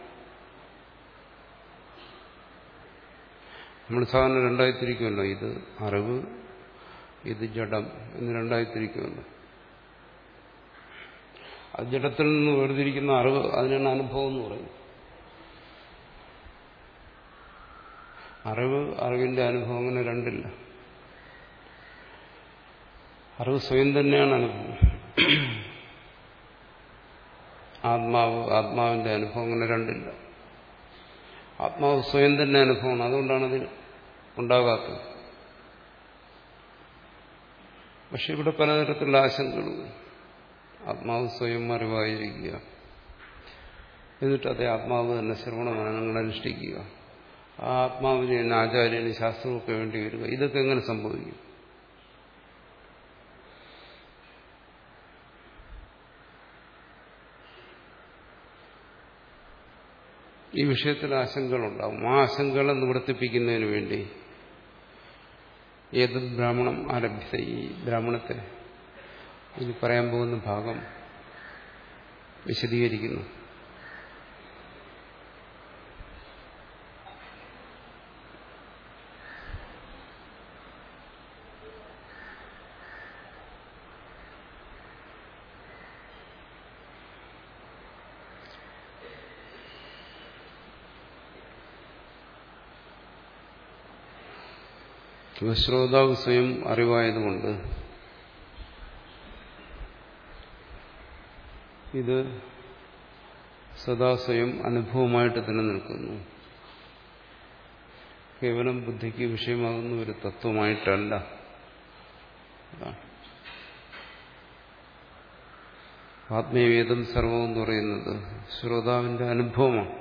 നമ്മൾ സാധാരണ രണ്ടായി തിരിക്കുമല്ലോ ഇത് അറിവ് ഇത് ജഡം എന്ന് രണ്ടായി തിരിക്കുമല്ലോ അത് ജഡത്തിൽ നിന്ന് വേർതിരിക്കുന്ന അറിവ് അതിനാണ് അനുഭവം എന്ന് പറയുന്നത് അറിവ് അറിവിന്റെ അനുഭവം അങ്ങനെ രണ്ടില്ല അറിവ് സ്വയം തന്നെയാണ് അനുഭവം ആത്മാവ് ആത്മാവിന്റെ അനുഭവം അങ്ങനെ രണ്ടില്ല ആത്മാവ് സ്വയം തന്നെ അനുഭവമാണ് അതുകൊണ്ടാണ് അതിൽ ഉണ്ടാകാത്തത് പക്ഷെ ഇവിടെ പലതരത്തിലുള്ള ആശങ്കകളുണ്ട് ആത്മാവ് സ്വയം അറിവായിരിക്കുക എന്നിട്ട് അതേ ആത്മാവ് തന്നെ ശ്രവണ മനനങ്ങൾ അനുഷ്ഠിക്കുക ആ ആത്മാവിന് തന്നെ ആചാര്യന് ശാസ്ത്രമൊക്കെ വേണ്ടി വരിക ഇതൊക്കെ എങ്ങനെ സംഭവിക്കും ഈ വിഷയത്തിൽ ആശങ്കകളുണ്ടാവും ആ ആശങ്കകളെ നിവർത്തിപ്പിക്കുന്നതിന് വേണ്ടി ഏത് ബ്രാഹ്മണം ആരംഭിച്ച ഈ ബ്രാഹ്മണത്തെ ഇനി പറയാൻ പോകുന്ന ഭാഗം വിശദീകരിക്കുന്നു അപ്പോൾ ശ്രോതാവ് സ്വയം അറിവായതുകൊണ്ട് ഇത് സദാ സ്വയം അനുഭവമായിട്ട് തന്നെ നിൽക്കുന്നു കേവലം ബുദ്ധിക്ക് വിഷയമാകുന്ന ഒരു തത്വമായിട്ടല്ല ആത്മീയവേദം സർവം എന്ന് പറയുന്നത് ശ്രോതാവിന്റെ അനുഭവമാണ്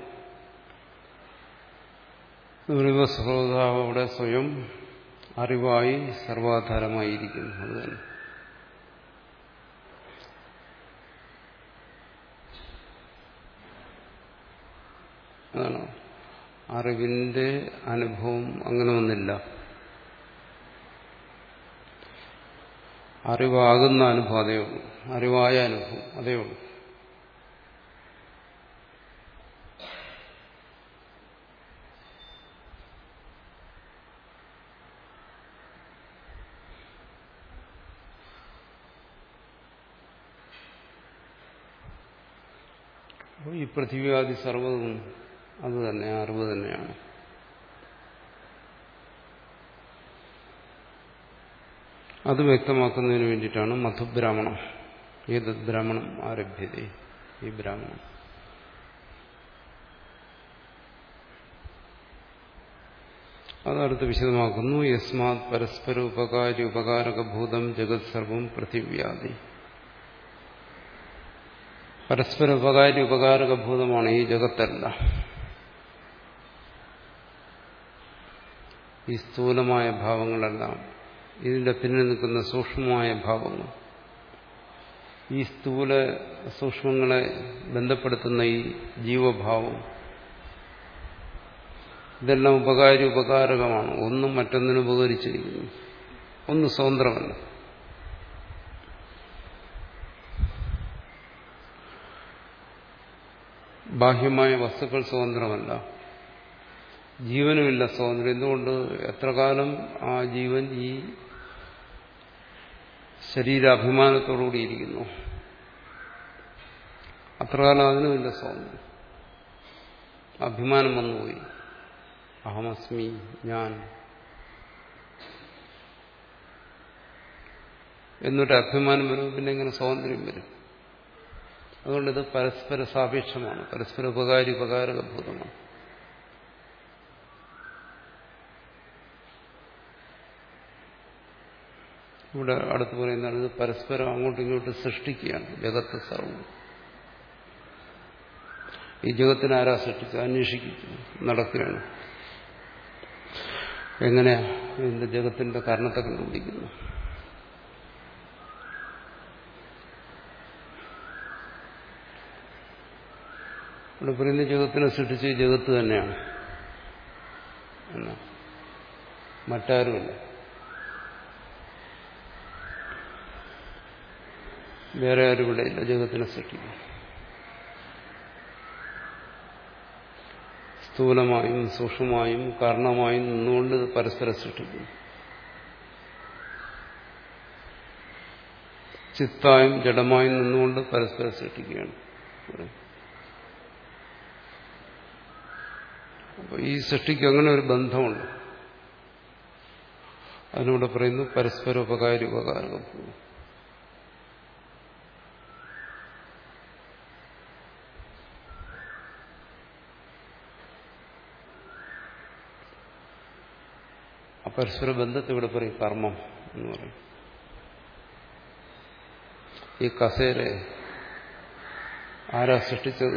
ശ്രോതാവ് അവിടെ സ്വയം അറിവായി സർവാധാരമായിരിക്കുന്നു അത് തന്നെ അതാണ് അറിവിന്റെ അനുഭവം അങ്ങനെ ഒന്നില്ല അറിവാകുന്ന അനുഭവം അതേ ഉള്ളൂ അറിവായ അനുഭവം അതേ ഉള്ളൂ അപ്പോൾ ഈ പൃഥ്വിയാദി സർവ്വതും അത് തന്നെ അറിവ് തന്നെയാണ് അത് വ്യക്തമാക്കുന്നതിന് വേണ്ടിയിട്ടാണ് മധുബ്രാഹ്മണം ഏത് ബ്രാഹ്മണം ആരഭ്യത ഈ ബ്രാഹ്മണം അതടുത്ത് വിശദമാക്കുന്നു യസ്മാത് പരസ്പര ഉപകാരി ഉപകാരകഭൂതം ജഗത് സർവം പൃഥിവ്യാദി പരസ്പര ഉപകാരി ഉപകാരകഭൂതമാണ് ഈ ജഗത്തല്ല ഈ സ്ഥൂലമായ ഭാവങ്ങളെല്ലാം ഇതിന്റെ പിന്നിൽ നിൽക്കുന്ന സൂക്ഷ്മമായ ഭാവങ്ങൾ ഈ സ്ഥൂല സൂക്ഷ്മങ്ങളെ ബന്ധപ്പെടുത്തുന്ന ഈ ജീവഭാവം ഇതെല്ലാം ഉപകാരി ഉപകാരകമാണ് ഒന്നും മറ്റൊന്നിന് ഉപകരിച്ചിരിക്കുന്നു ഒന്ന് സ്വതന്ത്രമല്ല ബാഹ്യമായ വസ്തുക്കൾ സ്വതന്ത്രമല്ല ജീവനുമില്ല സ്വാതന്ത്ര്യം എന്തുകൊണ്ട് എത്ര കാലം ആ ജീവൻ ഈ ശരീരാഭിമാനത്തോടുകൂടി ഇരിക്കുന്നു അത്ര കാലം അതിനുമില്ല സ്വാതന്ത്ര്യം അഭിമാനം വന്നുപോയി അഹമസ്മി ഞാൻ എന്നൊരു അഭിമാനം വരും പിന്നെ എങ്ങനെ സ്വാതന്ത്ര്യം വരും അതുകൊണ്ട് ഇത് പരസ്പര സാപേക്ഷമാണ് പരസ്പര ഉപകാരി ഉപകാരകഭൂതമാണ് ഇവിടെ അടുത്ത് പറയുന്നതാണ് ഇത് പരസ്പരം അങ്ങോട്ടും ഇങ്ങോട്ടും സൃഷ്ടിക്കുകയാണ് ജഗത്ത് സർവം ഈ ജഗത്തിനെ ആരാ സൃഷ്ടിച്ച് അന്വേഷിക്കുന്നു നടക്കുകയാണ് എങ്ങനെയാ ഇതിന്റെ ജഗത്തിന്റെ കാരണത്തെ കണ്ടുപിടിക്കുന്നു ഇവിടെ പറയുന്ന ജഗത്തിനെ സൃഷ്ടിച്ച് ഈ ജഗത്ത് തന്നെയാണ് എന്നാ മറ്റാരുമില്ല വേറെ ആരും ഇവിടെ ഇല്ല ജഗത്തിനെ സൃഷ്ടിക്കും സ്ഥൂലമായും സൂക്ഷ്മമായും കാരണമായും നിന്നുകൊണ്ട് ഇത് പരസ്പരം സൃഷ്ടിക്കുന്നു ചിത്തായും ജഡമായും നിന്നുകൊണ്ട് പരസ്പരം സൃഷ്ടിക്കുകയാണ് അപ്പോൾ ഈ സൃഷ്ടിക്ക് അങ്ങനെ ഒരു ബന്ധമുണ്ട് അതിനൂടെ പറയുന്നു പരസ്പര ഉപകാരി ഉപകാരകം ആ പരസ്പര ബന്ധത്തെ ഇവിടെ പറയും കർമ്മം എന്ന് പറയും ഈ കസേര ആരാ സൃഷ്ടിച്ചത്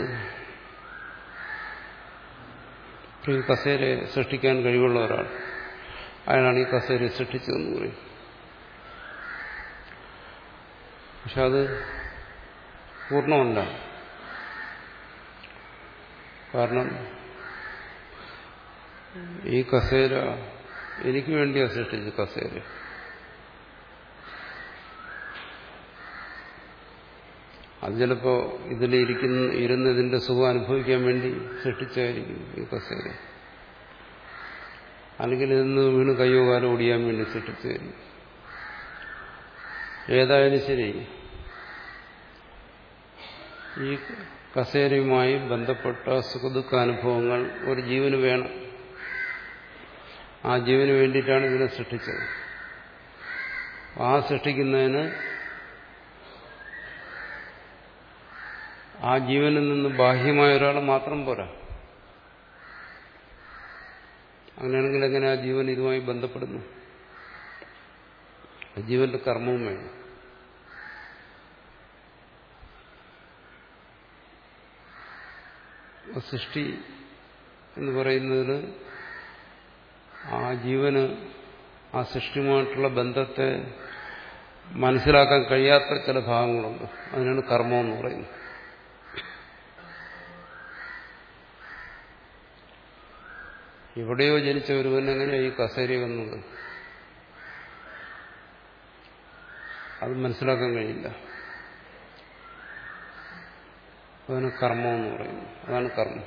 ഈ കസേരയെ സൃഷ്ടിക്കാൻ കഴിവുള്ള ഒരാൾ അയാളാണ് ഈ കസേരയെ സൃഷ്ടിച്ചതെന്ന് പറയും പക്ഷെ അത് പൂർണ്ണമല്ല കാരണം ഈ കസേര എനിക്ക് വേണ്ടിയാ സൃഷ്ടിച്ചത് കസേര അത് ചിലപ്പോ ഇതിലിരിക്കുന്ന ഇരുന്നതിന്റെ സുഖം അനുഭവിക്കാൻ വേണ്ടി സൃഷ്ടിച്ചായിരിക്കും ഈ കസേര അല്ലെങ്കിൽ ഇന്ന് വീണ് കയ്യോ കാലോ ഓടിയാൻ വേണ്ടി സൃഷ്ടിച്ചായിരിക്കും ഏതായാലും ശരി ഈ കസേരയുമായി ബന്ധപ്പെട്ട സുഖദുഃഖ അനുഭവങ്ങൾ ഒരു ജീവന് വേണം ആ ജീവന് വേണ്ടിയിട്ടാണ് ഇതിനെ സൃഷ്ടിച്ചത് ആ സൃഷ്ടിക്കുന്നതിന് ആ ജീവനിൽ നിന്ന് ബാഹ്യമായ ഒരാൾ മാത്രം പോരാ അങ്ങനെയാണെങ്കിൽ എങ്ങനെ ആ ജീവൻ ഇതുമായി ബന്ധപ്പെടുന്നു ജീവന്റെ കർമ്മവും വേണം സൃഷ്ടി എന്ന് പറയുന്നതിൽ ആ ജീവന് ആ സൃഷ്ടിയുമായിട്ടുള്ള ബന്ധത്തെ മനസ്സിലാക്കാൻ കഴിയാത്ത ചില ഭാഗങ്ങളുണ്ട് അതിനാണ് കർമ്മം എന്ന് പറയുന്നത് എവിടെയോ ജനിച്ച ഒരുവൻ എങ്ങനെ ഈ കസേര വന്നത് അത് മനസ്സിലാക്കാൻ കഴിയില്ല അതാണ് കർമ്മം എന്ന് പറയുന്നത് അതാണ് കർമ്മം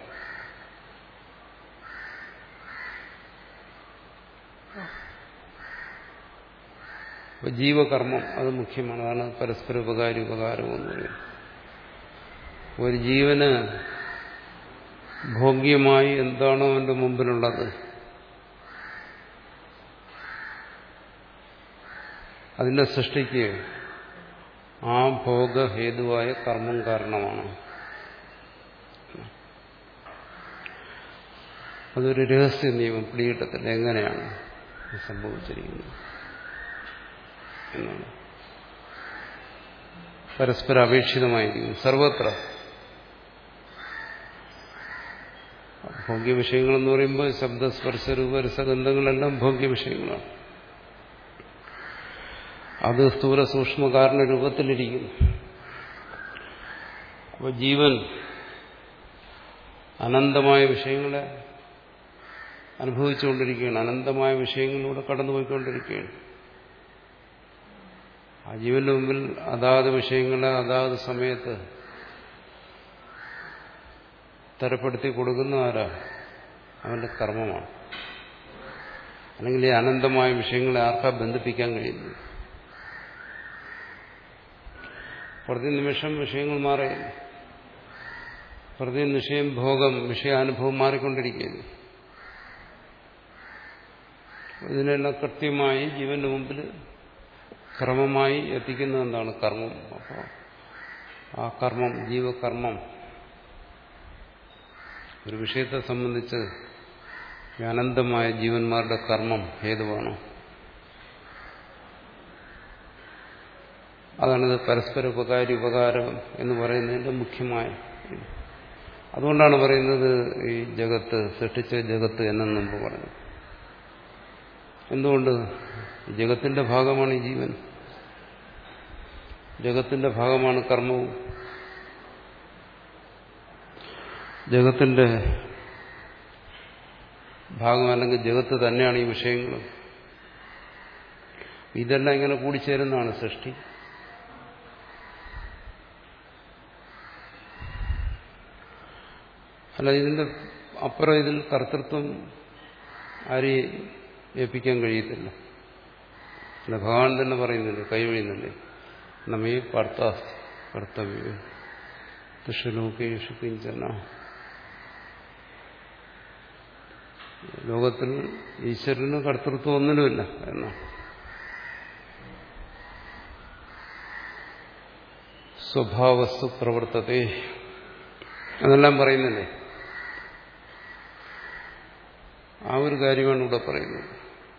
അപ്പൊ ജീവകർമ്മം അത് മുഖ്യമാണ് അതാണ് പരസ്പര ഉപകാരി ഉപകാരം എന്ന് പറയുന്നത് ഒരു ജീവന് ഭോഗ്യമായി എന്താണോ അവന്റെ മുമ്പിലുള്ളത് അതിന്റെ സൃഷ്ടിക്ക് ആ ഭോഗഹേതുവായ കർമ്മം കാരണമാണ് അതൊരു രഹസ്യ നിയമം പിടികിട്ടത്തില്ല എങ്ങനെയാണ് സംഭവിച്ചിരിക്കുന്നത് എന്നാണ് പരസ്പര അപേക്ഷിതമായിരിക്കുന്നു സർവത്ര ഭോഗ്യ വിഷയങ്ങളെന്ന് പറയുമ്പോൾ ശബ്ദസ്പർശ രൂപരസഗന്ധങ്ങളെല്ലാം ഭോഗ്യ വിഷയങ്ങളാണ് അത് സ്ഥൂല സൂക്ഷ്മ കാരണ രൂപത്തിലിരിക്കുന്നു അപ്പോൾ ജീവൻ അനന്തമായ വിഷയങ്ങളെ അനുഭവിച്ചുകൊണ്ടിരിക്കുകയാണ് അനന്തമായ വിഷയങ്ങളിലൂടെ കടന്നുപോയിക്കൊണ്ടിരിക്കുകയാണ് ആ ജീവന്റെ മുമ്പിൽ അതാത് വിഷയങ്ങളെ അതാത് സമയത്ത് തരപ്പെടുത്തി കൊടുക്കുന്ന ആരാ അവന്റെ കർമ്മമാണ് അല്ലെങ്കിൽ ഈ അനന്തമായ വിഷയങ്ങളെ ആർക്കാ ബന്ധിപ്പിക്കാൻ കഴിയുന്നു പ്രതി നിമിഷം വിഷയങ്ങൾ മാറുകയില്ല പ്രതി നിഷയം ഭോഗം വിഷയാനുഭവം മാറിക്കൊണ്ടിരിക്കുകയാണ് ഇതിനെല്ലാം കൃത്യമായി ജീവന്റെ മുമ്പിൽ ക്രമമായി എത്തിക്കുന്നത് എന്താണ് കർമ്മം അപ്പോൾ ആ കർമ്മം ജീവകർമ്മം ഒരു വിഷയത്തെ സംബന്ധിച്ച് അനന്തമായ ജീവന്മാരുടെ കർമ്മം ഹേതുവാണ് അതാണിത് പരസ്പര ഉപകാരി ഉപകാരം എന്ന് പറയുന്നതിന്റെ മുഖ്യമായ അതുകൊണ്ടാണ് പറയുന്നത് ഈ ജഗത്ത് സൃഷ്ടിച്ച ജഗത്ത് എന്നും മുമ്പ് പറഞ്ഞു എന്തുകൊണ്ട് ജഗത്തിന്റെ ഭാഗമാണ് ഈ ജീവൻ ജഗത്തിന്റെ ഭാഗമാണ് കർമ്മവും ജഗത്തിന്റെ ഭാഗം അല്ലെങ്കിൽ ജഗത്ത് തന്നെയാണ് ഈ വിഷയങ്ങളും ഇതെല്ലാം ഇങ്ങനെ കൂടിച്ചേരുന്നതാണ് സൃഷ്ടി അല്ല ഇതിന്റെ അപ്പുറം ഇതിൽ കർത്തൃത്വം ആരെയും ഏൽപ്പിക്കാൻ കഴിയത്തില്ല അല്ല ഭഗവാൻ തന്നെ പറയുന്നില്ലേ കൈവഴിയുന്നില്ലേ നമ്മെ പാർത്ത കർത്തവ്യ ദുഷലോകേഷു കിഞ്ചന ലോകത്തിൽ ഈശ്വരന് കർത്തൃത്വം ഒന്നിനുമില്ല എന്നാണ് സ്വഭാവസ്തു പ്രവർത്തത്തെ അതെല്ലാം പറയുന്നില്ലേ ആ ഒരു കാര്യമാണ് ഇവിടെ പറയുന്നത്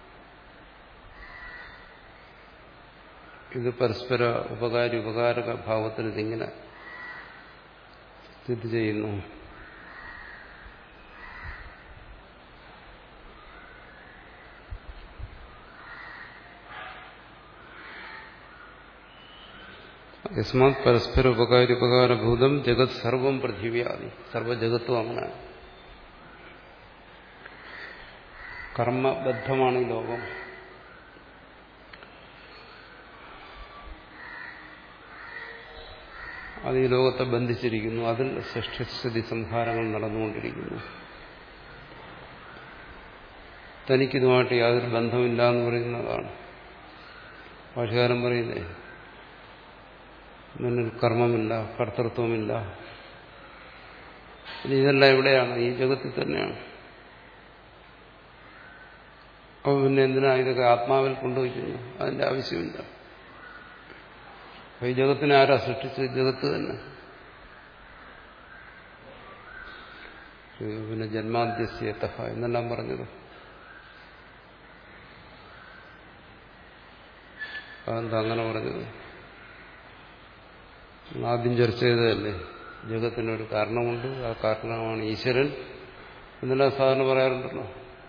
ഇത് പരസ്പര ഉപകാരി ഉപകാരക ഭാവത്തിൽ ഇതിങ്ങനെ സ്ഥിതി ചെയ്യുന്നു യസ്മാത് പരസ്പര ഉപകാരി ഉപകാരഭൂതം ജഗത് സർവം പൃഥിവ്യാദി സർവജഗത്തും അങ്ങനെ കർമ്മബദ്ധമാണ് ഈ ലോകം അത് ഈ ലോകത്തെ ബന്ധിച്ചിരിക്കുന്നു അതിൽ സൃഷ്ടിസ്ഥിതി സംഹാരങ്ങൾ നടന്നുകൊണ്ടിരിക്കുന്നു തനിക്കിതുമായിട്ട് യാതൊരു ബന്ധമില്ല എന്ന് പറയുന്നതാണ് ഭാഷകാരൻ പറയുന്നേ നിന്നിൽ കർമ്മമില്ല കർത്തൃത്വമില്ല ഇനി ഇതെല്ലാം എവിടെയാണ് ഈ ജഗത്തിൽ തന്നെയാണ് അപ്പോൾ പിന്നെ എന്തിനാ ഇതൊക്കെ ആത്മാവിൽ കൊണ്ടുവയ്ക്കുന്നു അതിന്റെ ആവശ്യമില്ല അപ്പൊ ഈ ജഗത്തിനെ ആരാ സൃഷ്ടിച്ചത് ജഗത്ത് തന്നെ പിന്നെ ജന്മാദ്യസ്യത എന്നെല്ലാം പറഞ്ഞത് അതെന്താ അങ്ങനെ പറഞ്ഞത് ആദ്യം ചർച്ച ചെയ്തതല്ലേ ജഗത്തിനൊരു കാരണമുണ്ട് ആ കാരണമാണ് ഈശ്വരൻ എന്നെല്ലാം സാധാരണ പറയാറുണ്ടല്ലോ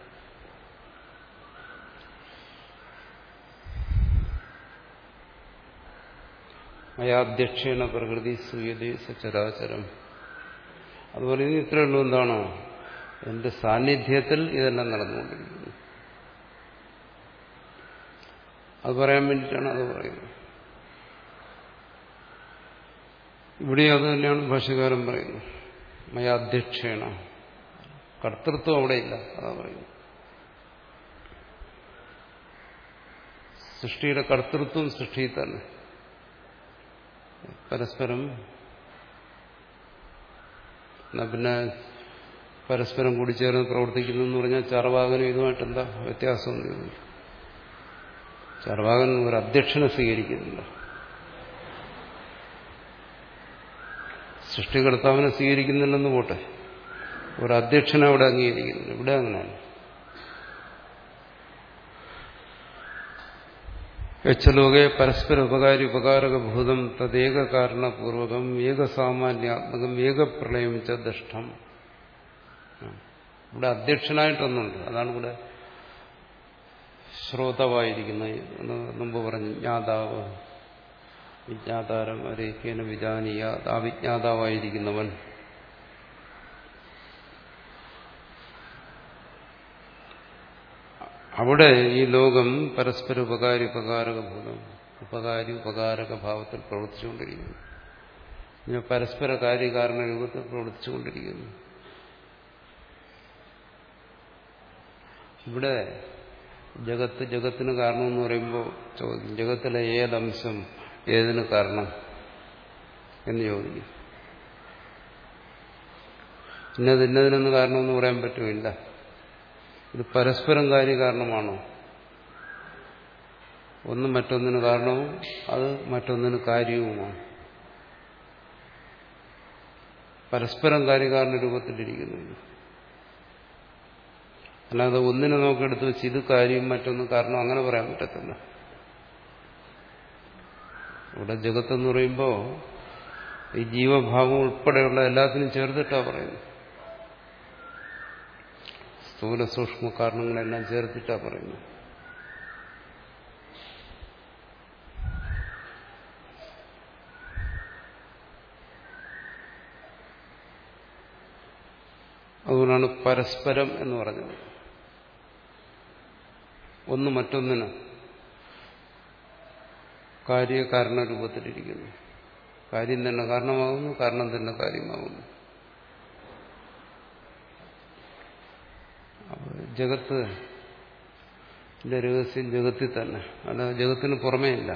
അയാധ്യക്ഷേണ പ്രകൃതി സൂയതേ സചരാചരം അതുപോലെ ഇനി ഇത്രയേ ഉള്ളൂ എന്താണോ എന്റെ സാന്നിധ്യത്തിൽ ഇതെല്ലാം നടന്നുകൊണ്ടിരിക്കുന്നു അത് പറയാൻ വേണ്ടിയിട്ടാണ് അത് പറയുന്നത് ഇവിടെ അത് തന്നെയാണ് ഭാഷകാരൻ പറയുന്നത് മയാധ്യക്ഷേണ കർത്തൃത്വം അവിടെയില്ല അതാ പറയുന്നത് സൃഷ്ടിയുടെ കർത്തൃത്വം സൃഷ്ടിയിൽ തന്നെ പരസ്പരം എന്നാ പിന്നെ പരസ്പരം കൂടി ചേർന്ന് പ്രവർത്തിക്കുന്നു എന്ന് പറഞ്ഞാൽ ചാർവാകനും ഇതുമായിട്ട് എന്താ വ്യത്യാസമൊന്നും ചാർവാകൻ ഒരു അധ്യക്ഷനെ സ്വീകരിക്കുന്നില്ല സൃഷ്ടികർത്താവിനെ സ്വീകരിക്കുന്നില്ലെന്ന് പോട്ടെ ഒരു അധ്യക്ഷനെ അവിടെ അംഗീകരിക്കുന്നില്ല ഇവിടെ അങ്ങനെയല്ല യച്ഛലോകെ പരസ്പര ഉപകാരി ഉപകാരകഭൂതം തദ്ദേക കാരണപൂർവകം ഏകസാമാന്യാത്മകം ഏകപ്രളയം ച ദഷ്ടം ഇവിടെ അധ്യക്ഷനായിട്ടൊന്നുണ്ട് അതാണ് ഇവിടെ ശ്രോതവായിരിക്കുന്നത് എന്ന് മുമ്പ് പറഞ്ഞു ജ്ഞാതാവ് വിജ്ഞാതാരം അരേക്കേന വിജാനീയ ആ വിജ്ഞാതാവായിരിക്കുന്നവൻ അവിടെ ഈ ലോകം പരസ്പര ഉപകാരി ഉപകാരകഭൂതം ഉപകാരി ഉപകാരക ഭാവത്തിൽ പ്രവർത്തിച്ചുകൊണ്ടിരിക്കുന്നു പിന്നെ പരസ്പര കാര്യകാരണ രൂപത്തിൽ പ്രവർത്തിച്ചുകൊണ്ടിരിക്കുന്നു ഇവിടെ ജഗത്ത് ജഗത്തിന് കാരണമെന്ന് പറയുമ്പോൾ ചോദിക്കും ജഗത്തിലെ ഏതംശം ഏതിന് കാരണം എന്ന് ചോദിക്കും ഇന്നത് ഇന്നതിനൊന്ന് കാരണമെന്ന് പറയാൻ പറ്റുമില്ല ഇത് പരസ്പരം കാര്യകാരണമാണോ ഒന്ന് മറ്റൊന്നിന് കാരണവും അത് മറ്റൊന്നിന് കാര്യവുമാണ് പരസ്പരം കാര്യകാരണ രൂപത്തിലിരിക്കുന്നു അല്ലാതെ ഒന്നിനെ നോക്കിയെടുത്ത് വെച്ച് ഇത് കാര്യം മറ്റൊന്ന് കാരണം അങ്ങനെ പറയാൻ പറ്റത്തില്ല ഇവിടെ ജഗത്തെന്ന് പറയുമ്പോൾ ഈ ജീവഭാവം ഉൾപ്പെടെയുള്ള എല്ലാത്തിനും ചേർത്തിട്ടാണ് പറയുന്നത് സ്ഥൂല സൂക്ഷ്മ കാരണങ്ങളെല്ലാം ചേർത്തിട്ടാണ് പറയുന്നത് അതുകൊണ്ടാണ് പരസ്പരം എന്ന് പറഞ്ഞത് ഒന്ന് മറ്റൊന്നിന് കാര്യകാരണ രൂപത്തിലിരിക്കുന്നു കാര്യം തന്നെ കാരണമാകുന്നു കാരണം തന്നെ കാര്യമാകുന്നു ജഗത്ത് രഹസ്യം ജഗത്തിൽ തന്നെ അല്ല ജഗത്തിന് പുറമേ ഇല്ല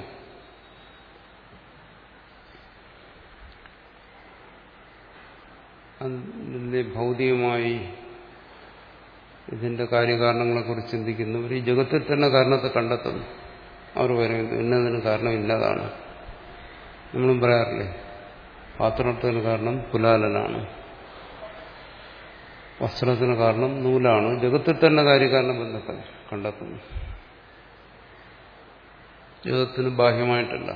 അതിന്റെ ഭൗതികമായി ഇതിന്റെ കാര്യകാരണങ്ങളെക്കുറിച്ച് ചിന്തിക്കുന്നവർ ഈ ജഗത്തിൽ തന്നെ കാരണത്തെ കണ്ടെത്തുന്നു അവർ പറയുന്നു ഇന്നതിന് കാരണം ഇന്നതാണ് നമ്മളും പറയാറില്ലേ പാത്രത്തിന് കാരണം കുലാലനാണ് വസ്ത്രത്തിന് കാരണം നൂലാണ് ജഗത്തിൽ തന്നെ കാര്യകാരണം ബന്ധത്തെ കണ്ടെത്തുന്നു ജഗത്തിന് ബാഹ്യമായിട്ടല്ല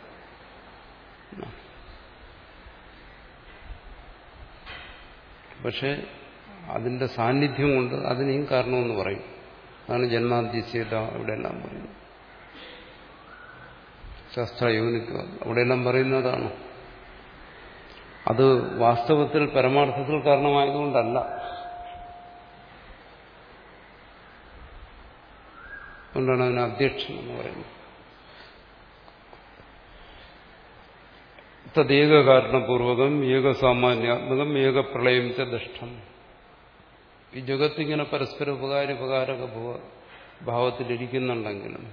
പക്ഷെ അതിന്റെ സാന്നിധ്യം കൊണ്ട് അതിനെയും കാരണമെന്ന് പറയും അതാണ് ജന്മാദ്യസ്യത ഇവിടെയെല്ലാം പറയുന്നത് ശാസ്ത്രയോനിത്വം അവിടെയെല്ലാം പറയുന്നതാണ് അത് വാസ്തവത്തിൽ പരമാർത്ഥത്തിൽ കാരണമായതുകൊണ്ടല്ല അതുകൊണ്ടാണ് അതിന് അധ്യക്ഷൻ എന്ന് പറയുന്നത് തദ്ദേക കാരണപൂർവകം ഏകസാമാന്യാത്മകം ഏകപ്രളയം ച ദഷ്ടം ഈ ജഗത്തിങ്ങനെ പരസ്പര ഉപകാര ഉപകാരക ഭാവത്തിലിരിക്കുന്നുണ്ടെങ്കിലും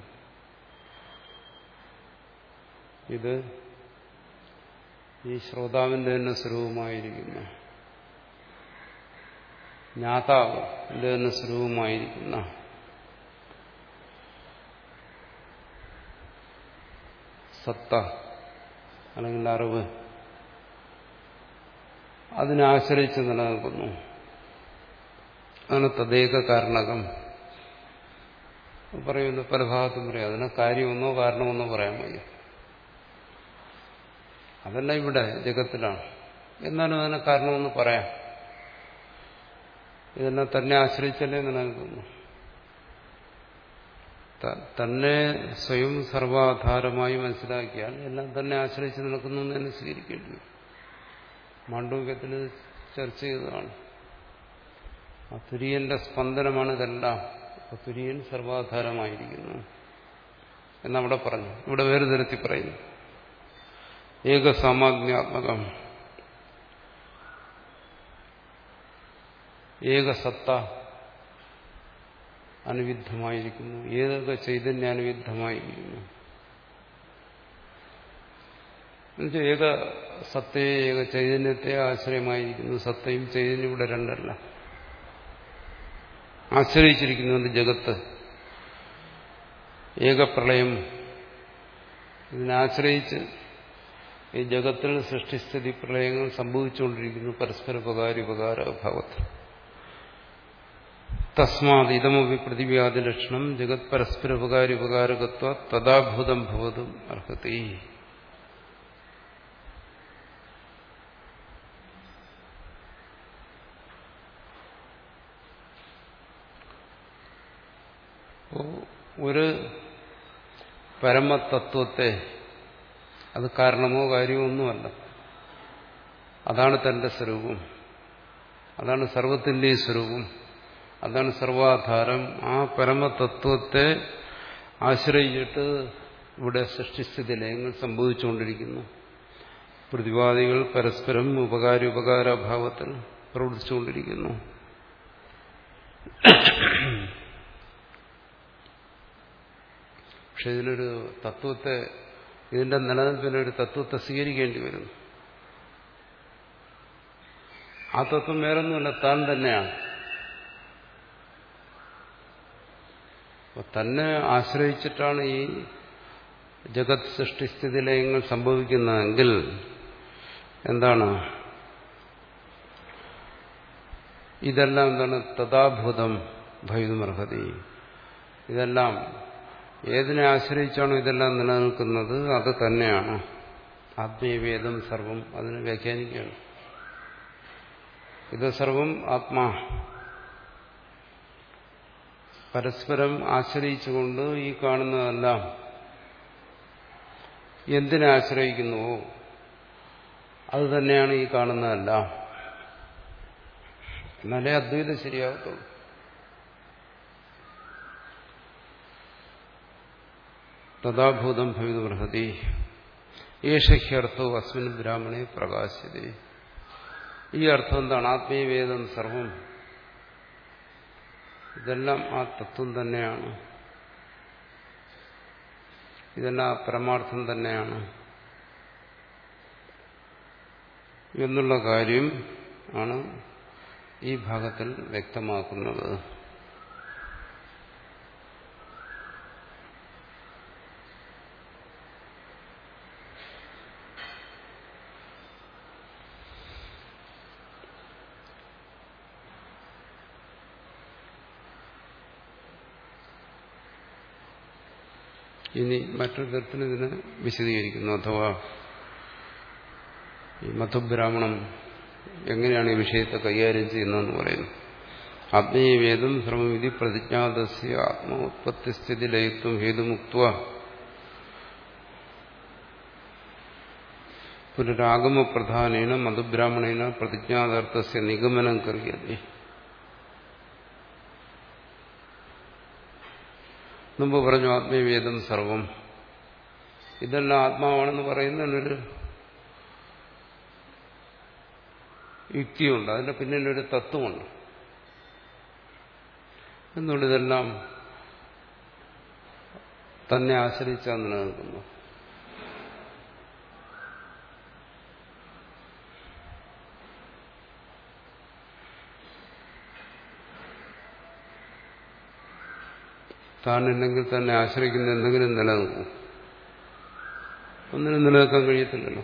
ഇത് ഈ ശ്രോതാവിന്റെ തന്നെ സ്വരൂപമായിരിക്കുന്ന ജ്ഞാതാവിന്റെ തന്നെ സ്വരൂപമായിരിക്കുന്ന സത്ത അല്ലെങ്കിൽ അറിവ് അതിനെ ആശ്രയിച്ച് നിലനിൽക്കുന്നു അതാണ് തദ്ദേക കാരണകം പറയുന്നു പല ഭാഗത്തും പറയാം അതിനെ കാര്യമൊന്നോ കാരണമെന്നോ പറയാൻ വയ്യ അതല്ല ഇവിടെ ജഗത്തിലാണ് എന്നാലും അതിനെ കാരണമെന്ന് പറയാം ഇതെല്ലാം തന്നെ ആശ്രയിച്ചല്ലേ നിലനിൽക്കുന്നു തന്നെ സ്വയം സർവാധാരമായി മനസ്സിലാക്കിയാൽ എല്ലാം തന്നെ ആശ്രയിച്ച് നിൽക്കുന്നു എന്ന് തന്നെ സ്വീകരിക്കേണ്ടി വരും മാണ്ഡവ്യത്തിൽ ചർച്ച ചെയ്തതാണ് ആ തുര്യന്റെ സ്പന്ദനമാണ് ഇതെല്ലാം അപ്പൊ തുര്യൻ സർവാധാരമായിരിക്കുന്നു എന്നവിടെ പറഞ്ഞു ഇവിടെ വേറെ തരത്തിൽ പറയുന്നു ഏകസാമാജ്ഞാത്മകം ഏകസത്ത അനുവിദ്ധമായിരിക്കുന്നു ഏതൊക്കെ ചൈതന്യ അനുവിദ്ധമായിരിക്കുന്നു എന്നുവെച്ചാൽ ഏക സത്തയെ ഏക ചൈതന്യത്തെ ആശ്രയമായിരിക്കുന്നു സത്തയും ചൈതന്യം ഇവിടെ രണ്ടല്ല ആശ്രയിച്ചിരിക്കുന്നുണ്ട് ജഗത്ത് ഏകപ്രളയം ഇതിനാശ്രയിച്ച് ഈ ജഗത്തിൽ സൃഷ്ടിസ്ഥിതി പ്രളയങ്ങൾ സംഭവിച്ചുകൊണ്ടിരിക്കുന്നു പരസ്പര ഉപകാര ഉപകാര അഭാവത്തിൽ തസ്മാത് ഇതമപി പ്രതിവ്യാധി ലക്ഷണം ജഗത് പരസ്പര ഉപകാര ഉപകാരകത്വ തഥാഭൂതം ഭവതും അർഹത്തി ഒരു പരമതത്വത്തെ അത് കാരണമോ കാര്യമോ ഒന്നുമല്ല അതാണ് തന്റെ സ്വരൂപം അതാണ് സർവത്തിൻ്റെയും സ്വരൂപം അതാണ് സർവാധാരം ആ പരമതത്വത്തെ ആശ്രയിച്ചിട്ട് ഇവിടെ സൃഷ്ടിസ്ഥിതി ലയങ്ങൾ സംഭവിച്ചുകൊണ്ടിരിക്കുന്നു പ്രതിവാദികൾ പരസ്പരം ഉപകാര ഉപകാരഭാവത്തിൽ പ്രവർത്തിച്ചുകൊണ്ടിരിക്കുന്നു പക്ഷെ ഇതിനൊരു തത്വത്തെ ഇതിന്റെ നിലനിൽപ്പിനൊരു തത്വത്തെ സ്വീകരിക്കേണ്ടി വരുന്നു ആ തത്വം വേറൊന്നുമല്ല താൻ തന്നെയാണ് അപ്പൊ തന്നെ ആശ്രയിച്ചിട്ടാണ് ഈ ജഗത് സൃഷ്ടിസ്ഥിതി ലയങ്ങൾ സംഭവിക്കുന്നതെങ്കിൽ എന്താണ് ഇതെല്ലാം എന്താണ് തഥാഭൂതം ഭയുമർഹതി ഇതെല്ലാം ഏതിനെ ആശ്രയിച്ചാണോ ഇതെല്ലാം നിലനിൽക്കുന്നത് അത് തന്നെയാണ് ആത്മീയവേദം സർവം അതിനെ വ്യാഖ്യാനിക്കുകയാണ് ഇത് സർവം ആത്മാ പരസ്പരം ആശ്രയിച്ചുകൊണ്ട് ഈ കാണുന്നതെല്ലാം എന്തിനെ ആശ്രയിക്കുന്നുവോ അത് തന്നെയാണ് ഈ കാണുന്നതെല്ലാം എന്നാലേ അദ്വൈതം ശരിയാകത്തുള്ളൂ തഥാഭൂതം ഭവിതുമർഹതി ഏഷഹ്യർത്ഥോ അസ്മിൻ ബ്രാഹ്മണെ പ്രകാശതി ഈ അർത്ഥം എന്താണ് ആത്മീയവേദം സർവം ഇതെല്ലാം ആ തത്വം തന്നെയാണ് ഇതെല്ലാം പരമാർത്ഥം തന്നെയാണ് എന്നുള്ള കാര്യം ആണ് ഈ ഭാഗത്തിൽ വ്യക്തമാക്കുന്നത് ഇനി മറ്റൊരു തരത്തിൽ ഇതിനെ വിശദീകരിക്കുന്നു അഥവാ ഈ മധുബ്രാഹ്മണം എങ്ങനെയാണ് ഈ വിഷയത്തെ കൈകാര്യം ചെയ്യുന്നതെന്ന് പറയുന്നു ആത്മീയവേദം ശ്രമവിധി പ്രതിജ്ഞാതസ്യ ആത്മ ഉത്പത്തിസ്ഥിതി ലയിത്വം ഹേതുമുക്ത പുനരാഗമപ്രധാനേന മധുബ്രാഹ്മണേന പ്രതിജ്ഞാതാർത്ഥസ്യ നിഗമനം കറിയതേ മുമ്പ് പറഞ്ഞു ആത്മീയവേദം സർവം ഇതെല്ലാം ആത്മാവാണെന്ന് പറയുന്നതിനൊരു യുക്തിയുണ്ട് അതിന്റെ പിന്നിലൊരു തത്വമുണ്ട് എന്തുകൊണ്ട് ഇതെല്ലാം തന്നെ ആശ്രയിച്ചാണ് നിലനിൽക്കുന്നു താനുണ്ടെങ്കിൽ തന്നെ ആശ്രയിക്കുന്ന എന്തെങ്കിലും നിലനിൽക്കും ഒന്നിനും നിലനിൽക്കാൻ കഴിയത്തില്ലല്ലോ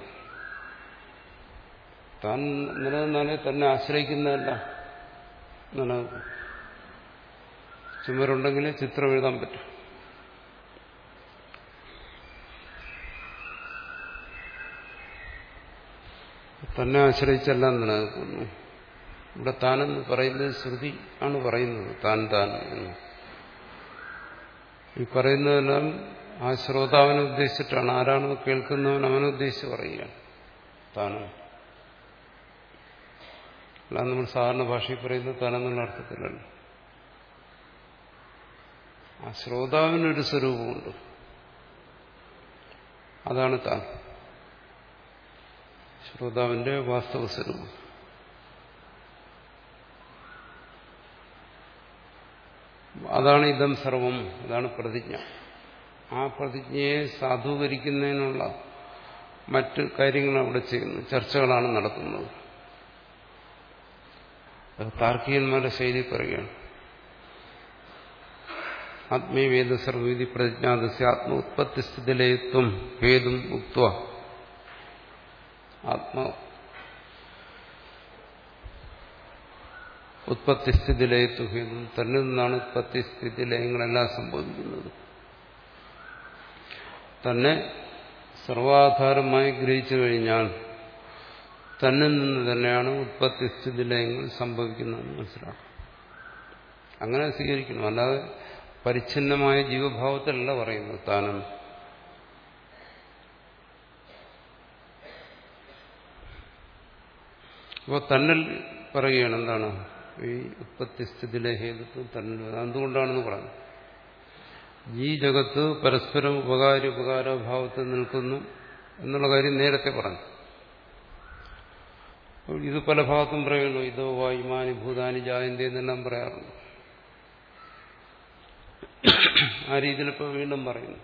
താൻ നിലനിന്നാലേ തന്നെ ആശ്രയിക്കുന്നതല്ല നിലനിൽക്കും ചുമരുണ്ടെങ്കിലേ ചിത്രം എഴുതാൻ പറ്റും തന്നെ ആശ്രയിച്ചെല്ലാം നിലനിൽക്കുന്നു ഇവിടെ താനെന്ന് പറയുന്നത് ശ്രുതി ആണ് പറയുന്നത് താൻ താൻ എന്ന് ഈ പറയുന്നതെല്ലാം ആ ശ്രോതാവിനെ ഉദ്ദേശിച്ചിട്ടാണ് ആരാണോ കേൾക്കുന്നവൻ അവനെ ഉദ്ദേശിച്ച് പറയുകയാണ് താനും അല്ലാതെ നമ്മൾ സാധാരണ ഭാഷയിൽ പറയുന്നത് താനെന്നുള്ള അർത്ഥത്തിലല്ല ആ ശ്രോതാവിനൊരു സ്വരൂപമുണ്ട് അതാണ് താൻ ശ്രോതാവിന്റെ വാസ്തവ സ്വരൂപം അതാണ് ഇതം സർവം അതാണ് പ്രതിജ്ഞ ആ പ്രതിജ്ഞയെ സാധൂകരിക്കുന്നതിനുള്ള മറ്റ് കാര്യങ്ങൾ അവിടെ ചെയ്യുന്നു ചർച്ചകളാണ് നടത്തുന്നത് താർക്കികന്മാരുടെ ശൈലി പറയുകയാണ് ആത്മീയവേദ സർവവിധി പ്രതിജ്ഞാതസ്യ ആത്മ ഉത്പത്തിസ്ഥിതിലയത്വം ഹേതും ഉക്വ ആത്മ ഉത്പത്തിസ്ഥിതിലയത്വം ഹേതും തന്നിൽ നിന്നാണ് ഉത്പത്തിസ്ഥിതി ലയങ്ങളെല്ലാം സംഭവിക്കുന്നത് തന്നെ സർവാധാരമായി ഗ്രഹിച്ചു കഴിഞ്ഞാൽ തന്നിൽ നിന്ന് തന്നെയാണ് ഉത്പത്തിസ്ഥിതി ലയങ്ങൾ സംഭവിക്കുന്നതെന്ന് മനസ്സിലാക്കും അങ്ങനെ സ്വീകരിക്കണം അല്ലാതെ പരിച്ഛിന്നമായ ജീവഭാവത്തിലല്ല പറയുന്നത് താനം അപ്പോൾ തന്നിൽ പറയുകയാണ് എന്താണ് ഈ ഉത്പത്തിസ്ഥിതിയിലെ ഹേതുത്വം തന്നിൽ എന്തുകൊണ്ടാണെന്ന് പറഞ്ഞു ഈ ജഗത്ത് പരസ്പരം ഉപകാര ഉപകാരഭാവത്തിൽ നിൽക്കുന്നു എന്നുള്ള കാര്യം നേരത്തെ പറഞ്ഞു ഇത് പല ഭാഗത്തും പറയുന്നു ഇതോ വായുമാനി ഭൂതാനി ജായന്തി എന്നെല്ലാം പറയാറുണ്ട് ആ രീതിയിൽ ഇപ്പോൾ വീണ്ടും പറയുന്നു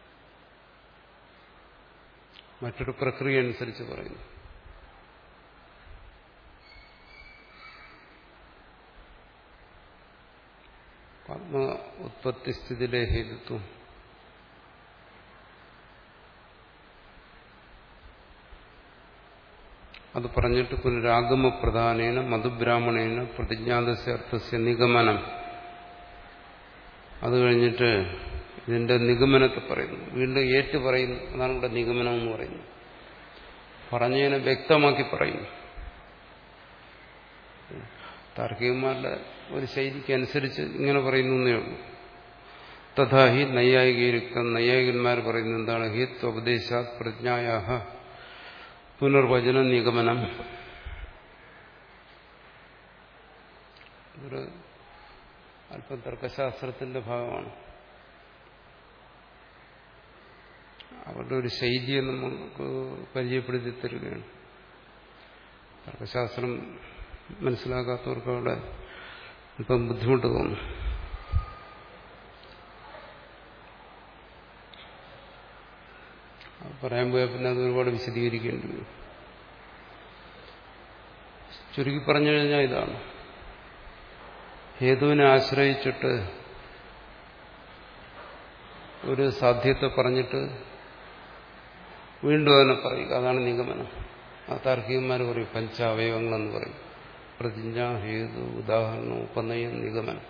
മറ്റൊരു പ്രക്രിയ അനുസരിച്ച് പറയുന്നു ആത്മ ഉത്പത്തിസ്ഥിതിയിലെ ഹേതുത്വം അത് പറഞ്ഞിട്ട് പുനരാഗമ പ്രധാനേന മധുബ്രാഹ്മണേന പ്രതിജ്ഞാതസ്യ അർത്ഥസ്യ നിഗമനം അത് കഴിഞ്ഞിട്ട് ഇതിന്റെ നിഗമനത്തെ പറയുന്നു വീണ്ടും ഏറ്റു പറയുന്നു അതാണ് ഇവിടെ നിഗമനം എന്ന് പറയുന്നത് പറഞ്ഞതിനെ വ്യക്തമാക്കി പറയുന്നു താർക്കികന്മാരുടെ ഒരു ശൈലിക്ക് അനുസരിച്ച് ഇങ്ങനെ പറയുന്നു എന്നേ ഉള്ളൂ തഥാ ഹി നൈയായികയുക്തം നൈയായികന്മാർ പറയുന്നത് എന്താണ് ഹി ത്വപദേശാത് പ്രജ്ഞായ പുനർവചന നിഗമനം ഒരു അല്പം തർക്കശാസ്ത്രത്തിന്റെ ഭാഗമാണ് അവരുടെ ഒരു ശൈലിയെ നമുക്ക് പരിചയപ്പെടുത്തി തരികയാണ് തർക്കശാസ്ത്രം മനസ്സിലാക്കാത്തവർക്ക് അവിടെ അല്പം ബുദ്ധിമുട്ട് തോന്നും പറയാൻ പോയാൽ പിന്നെ അത് ഒരുപാട് വിശദീകരിക്കേണ്ടി വരും ചുരുക്കി പറഞ്ഞു കഴിഞ്ഞാൽ ഇതാണ് ഹേതുവിനെ ആശ്രയിച്ചിട്ട് ഒരു സാധ്യത്തെ പറഞ്ഞിട്ട് വീണ്ടും അതിനെ പറയുക അതാണ് നിഗമനം ആ താർക്കികന്മാർ പറയും പഞ്ചാവയവങ്ങളെന്ന് പറയും പ്രതിജ്ഞ ഹേതു ഉദാഹരണം ഉപനയം നിഗമനം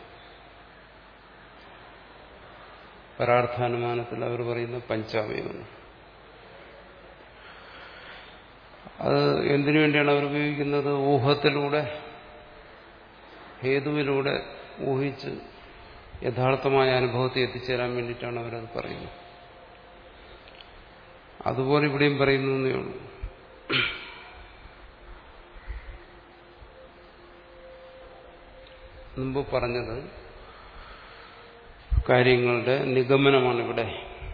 പരാർത്ഥാനുമാനത്തിൽ അവർ പറയുന്ന പഞ്ചാവയവങ്ങൾ അത് എന്തിനു വേണ്ടിയാണ് അവർ ഉപയോഗിക്കുന്നത് ഊഹത്തിലൂടെ ഹേതുവിലൂടെ ഊഹിച്ച് യഥാർത്ഥമായ അനുഭവത്തെ എത്തിച്ചേരാൻ വേണ്ടിയിട്ടാണ് അവരത് പറയുന്നത് അതുപോലെ ഇവിടെയും പറയുന്നു എന്നേ ഉള്ളൂ മുമ്പ് പറഞ്ഞത് കാര്യങ്ങളുടെ നിഗമനമാണ് ഇവിടെ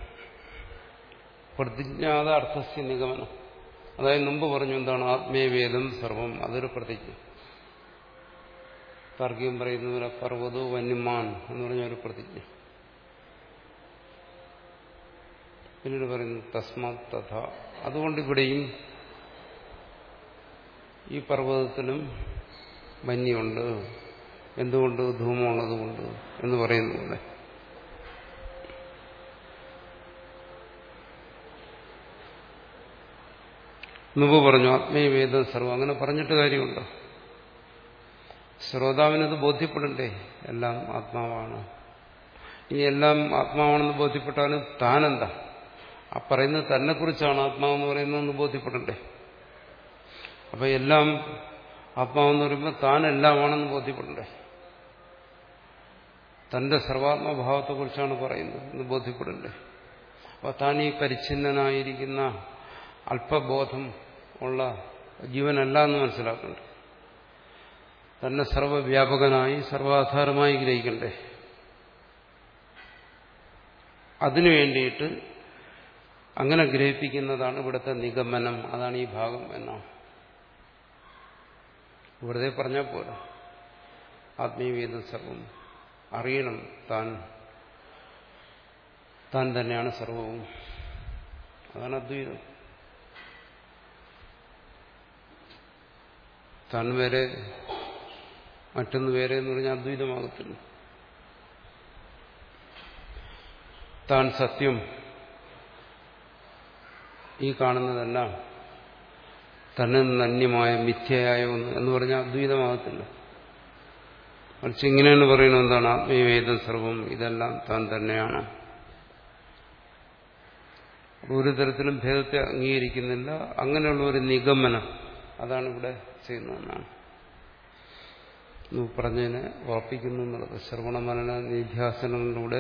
പ്രതിജ്ഞാത അർത്ഥസ്യ നിഗമനം അതായത് മുമ്പ് പറഞ്ഞു എന്താണ് ആത്മീയവേദം സർവം അതൊരു പ്രതിജ്ഞ താർക്കികം പറയുന്നവരെ പർവ്വതോ വന്യമാൻ എന്ന് പറഞ്ഞ ഒരു പ്രതിജ്ഞ പിന്നീട് പറയുന്നു തസ്മാത് തഥ അതുകൊണ്ട് ഇവിടെയും ഈ പർവ്വതത്തിലും വന്യുണ്ട് എന്തുകൊണ്ട് ധൂമമുള്ളതുകൊണ്ട് എന്ന് പറയുന്നു ഇവിടെ മുമ്പ് പറഞ്ഞു ആത്മീയവേദം സർവം അങ്ങനെ പറഞ്ഞിട്ട് കാര്യമുണ്ടോ ശ്രോതാവിനത് ബോധ്യപ്പെടണ്ടേ എല്ലാം ആത്മാവാണ് ഇനി എല്ലാം ആത്മാവാണെന്ന് ബോധ്യപ്പെട്ടാലും താനെന്താ ആ പറയുന്നത് തന്നെ കുറിച്ചാണ് ആത്മാവെന്ന് പറയുന്നതെന്ന് ബോധ്യപ്പെടണ്ടേ അപ്പൊ എല്ലാം ആത്മാവെന്ന് പറയുമ്പോൾ താൻ എല്ലാമാണെന്ന് ബോധ്യപ്പെടണ്ടേ തന്റെ സർവാത്മഭാവത്തെക്കുറിച്ചാണ് പറയുന്നത് എന്ന് ബോധ്യപ്പെടണ്ടേ അപ്പോൾ താൻ ഈ പരിച്ഛിന്നനായിരിക്കുന്ന അല്പബോധം ഉള്ള ജീവനല്ല എന്ന് മനസ്സിലാക്കണ്ടേ തന്നെ സർവവ്യാപകനായി സർവാധാരമായി ഗ്രഹിക്കണ്ടേ അതിനു വേണ്ടിയിട്ട് അങ്ങനെ ഗ്രഹിപ്പിക്കുന്നതാണ് ഇവിടുത്തെ നിഗമനം അതാണ് ഈ ഭാഗം എന്നാണ് വെറുതെ പറഞ്ഞാൽ പോരാ ആത്മീയവേദം സർവം അറിയണം താൻ താൻ തന്നെയാണ് സർവവും അതാണ് അദ്വൈതം താൻ വേറെ മറ്റൊന്ന് വേറെ എന്ന് പറഞ്ഞാൽ അദ്വൈതമാകത്തില്ല താൻ സത്യം ഈ കാണുന്നതെല്ലാം തന്നെ നന്യമായ മിഥ്യയായ ഒന്ന് എന്ന് പറഞ്ഞാൽ അദ്വൈതമാകത്തില്ല മറിച്ച് ഇങ്ങനെയാണ് പറയുന്നത് എന്താണ് ആത്മീയവേദം സർവം ഇതെല്ലാം താൻ തന്നെയാണ് ഒരു തരത്തിലും ഭേദത്തെ അംഗീകരിക്കുന്നില്ല അങ്ങനെയുള്ള ഒരു നിഗമനം അതാണ് ഇവിടെ ചെയ്യുന്നതെന്നാണ് പറഞ്ഞതിനെ ഉറപ്പിക്കുന്നു എന്നുള്ളത് ശ്രവണ മനന നിധ്യാസനങ്ങളിലൂടെ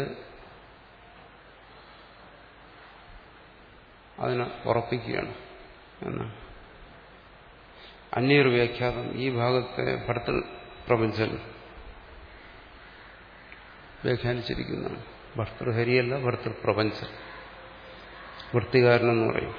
അതിനെ ഉറപ്പിക്കുകയാണ് എന്നാണ് അന്യൊരു വ്യാഖ്യാതം ഈ ഭാഗത്തെ ഭർത്തൃ പ്രപഞ്ചൻ വ്യാഖ്യാനിച്ചിരിക്കുന്നതാണ് ഭർത്തൃഹരിയല്ല ഭർത്തൃപ്രപഞ്ചൻ വൃത്തികാരനെന്ന് പറയും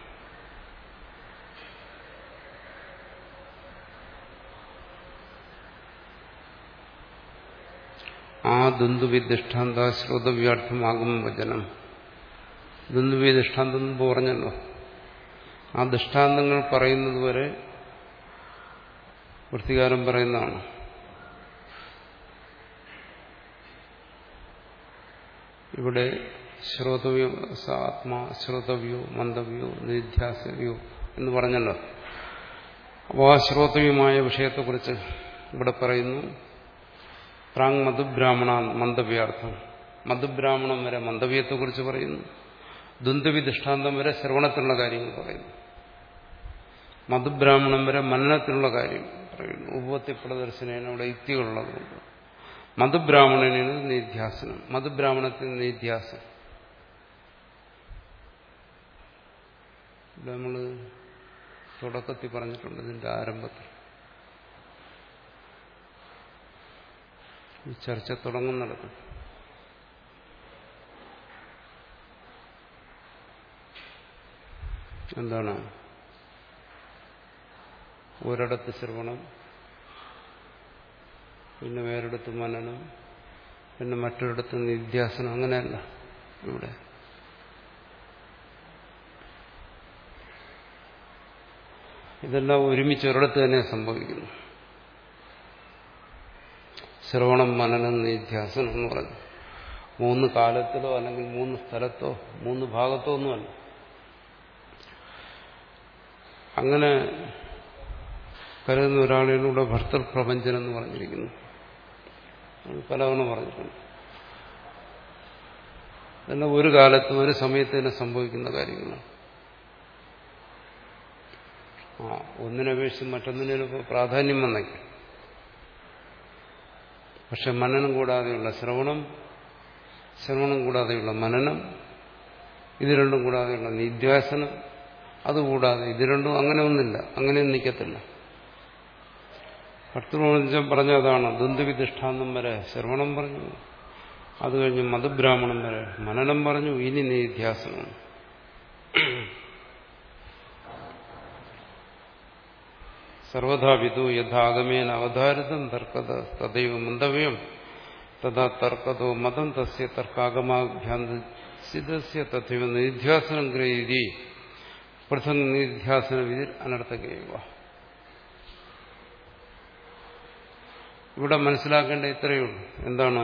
ആ ദുന്ദുവി ദൃഷ്ടാന്ത ശ്രോതവ്യാർത്ഥമാകും വചനം ദുന്ദുവി ദൃഷ്ടാന്തം എന്ന് പറഞ്ഞല്ലോ ആ ദൃഷ്ടാന്തങ്ങൾ പറയുന്നത് വരെ വൃത്തികാരം പറയുന്നതാണ് ഇവിടെ ശ്രോതവ്യോ ആത്മാ ശ്രോതവ്യോ മന്ദവ്യോ നിധ്യാസവ്യോ എന്ന് പറഞ്ഞല്ലോ അപ്പോൾ ആ ശ്രോതവ്യമായ വിഷയത്തെക്കുറിച്ച് ഇവിടെ പറയുന്നു പ്രാങ് മധുബ്രാഹ്മണ മന്ദവ്യാർത്ഥം മധുബ്രാഹ്മണം വരെ മന്ദവ്യത്തെക്കുറിച്ച് പറയുന്നു ദുന്ദവി ദൃഷ്ടാന്തം വരെ ശ്രവണത്തിലുള്ള കാര്യങ്ങൾ പറയുന്നു മധുബ്രാഹ്മണം വരെ മനനത്തിലുള്ള കാര്യം പറയുന്നു ഉപപത്തി പ്രദർശനേന ഇവിടെ യുക്തികളുള്ളതുകൊണ്ട് മധുബ്രാഹ്മണനാണ് നിധ്യാസനം മധുബ്രാഹ്മണത്തിന് നിധ്യാസം ഇവിടെ നമ്മൾ തുടക്കത്തിൽ പറഞ്ഞിട്ടുണ്ട് ഇതിന്റെ ആരംഭത്തിൽ ഈ ചർച്ച തുടങ്ങുന്നിടത്ത് എന്താണ് ഒരിടത്ത് ശ്രവണം പിന്നെ വേറൊരിടത്ത് മനനം പിന്നെ മറ്റൊരിടത്ത് നിധ്യാസനം അങ്ങനെയല്ല ഇവിടെ ഇതെല്ലാം ഒരുമിച്ച് ഒരിടത്ത് തന്നെ സംഭവിക്കുന്നു ശ്രവണം മനനം നിധ്യാസനം എന്ന് പറഞ്ഞു മൂന്ന് കാലത്തിലോ അല്ലെങ്കിൽ മൂന്ന് സ്ഥലത്തോ മൂന്ന് ഭാഗത്തോ ഒന്നുമല്ല അങ്ങനെ കരുതുന്ന ഒരാളിലൂടെ ഭർത്തൃപ്രപഞ്ചനം എന്ന് പറഞ്ഞിരിക്കുന്നു പലവണ പറഞ്ഞിട്ടുണ്ട് ഇതെല്ലാം ഒരു കാലത്ത് ഒരു സമയത്ത് തന്നെ സംഭവിക്കുന്ന കാര്യങ്ങളാണ് ആ ഒന്നിനപേക്ഷിച്ച് മറ്റൊന്നിനും പ്രാധാന്യം വന്നേക്കും പക്ഷെ മനനം കൂടാതെയുള്ള ശ്രവണം ശ്രവണം കൂടാതെയുള്ള മനനം ഇത് രണ്ടും കൂടാതെയുള്ള നിധ്യാസനം അതുകൂടാതെ ഇത് രണ്ടും അങ്ങനെ ഒന്നില്ല അങ്ങനെയൊന്നും നിൽക്കത്തില്ല ഭർത്തൃപ്രപഞ്ചം പറഞ്ഞതാണ് ദുന്ദുവി ദൃഷ്ടാന്തം വരെ ശ്രവണം പറഞ്ഞു അത് കഴിഞ്ഞ് മധുബ്രാഹ്മണം വരെ മനനം പറഞ്ഞു ഇനി നിധ്യാസനം സർവഥാ വിദു യഥാഗമേന അവതാരിതം തർക്കത തദൈവ മന്ദവ്യം തഥാ തർക്കതോ മതം തസ്യ തർക്കാഗമാഭ്യാന്തസ്യ തഥൈവ നിധ്യാസനം ഗ്രഹീതി പൃഥക് നിധ്യാസന വിധി അനർത്ഥകയുക ഇവിടെ മനസ്സിലാക്കേണ്ട ഇത്രയേ ഉള്ളൂ എന്താണ്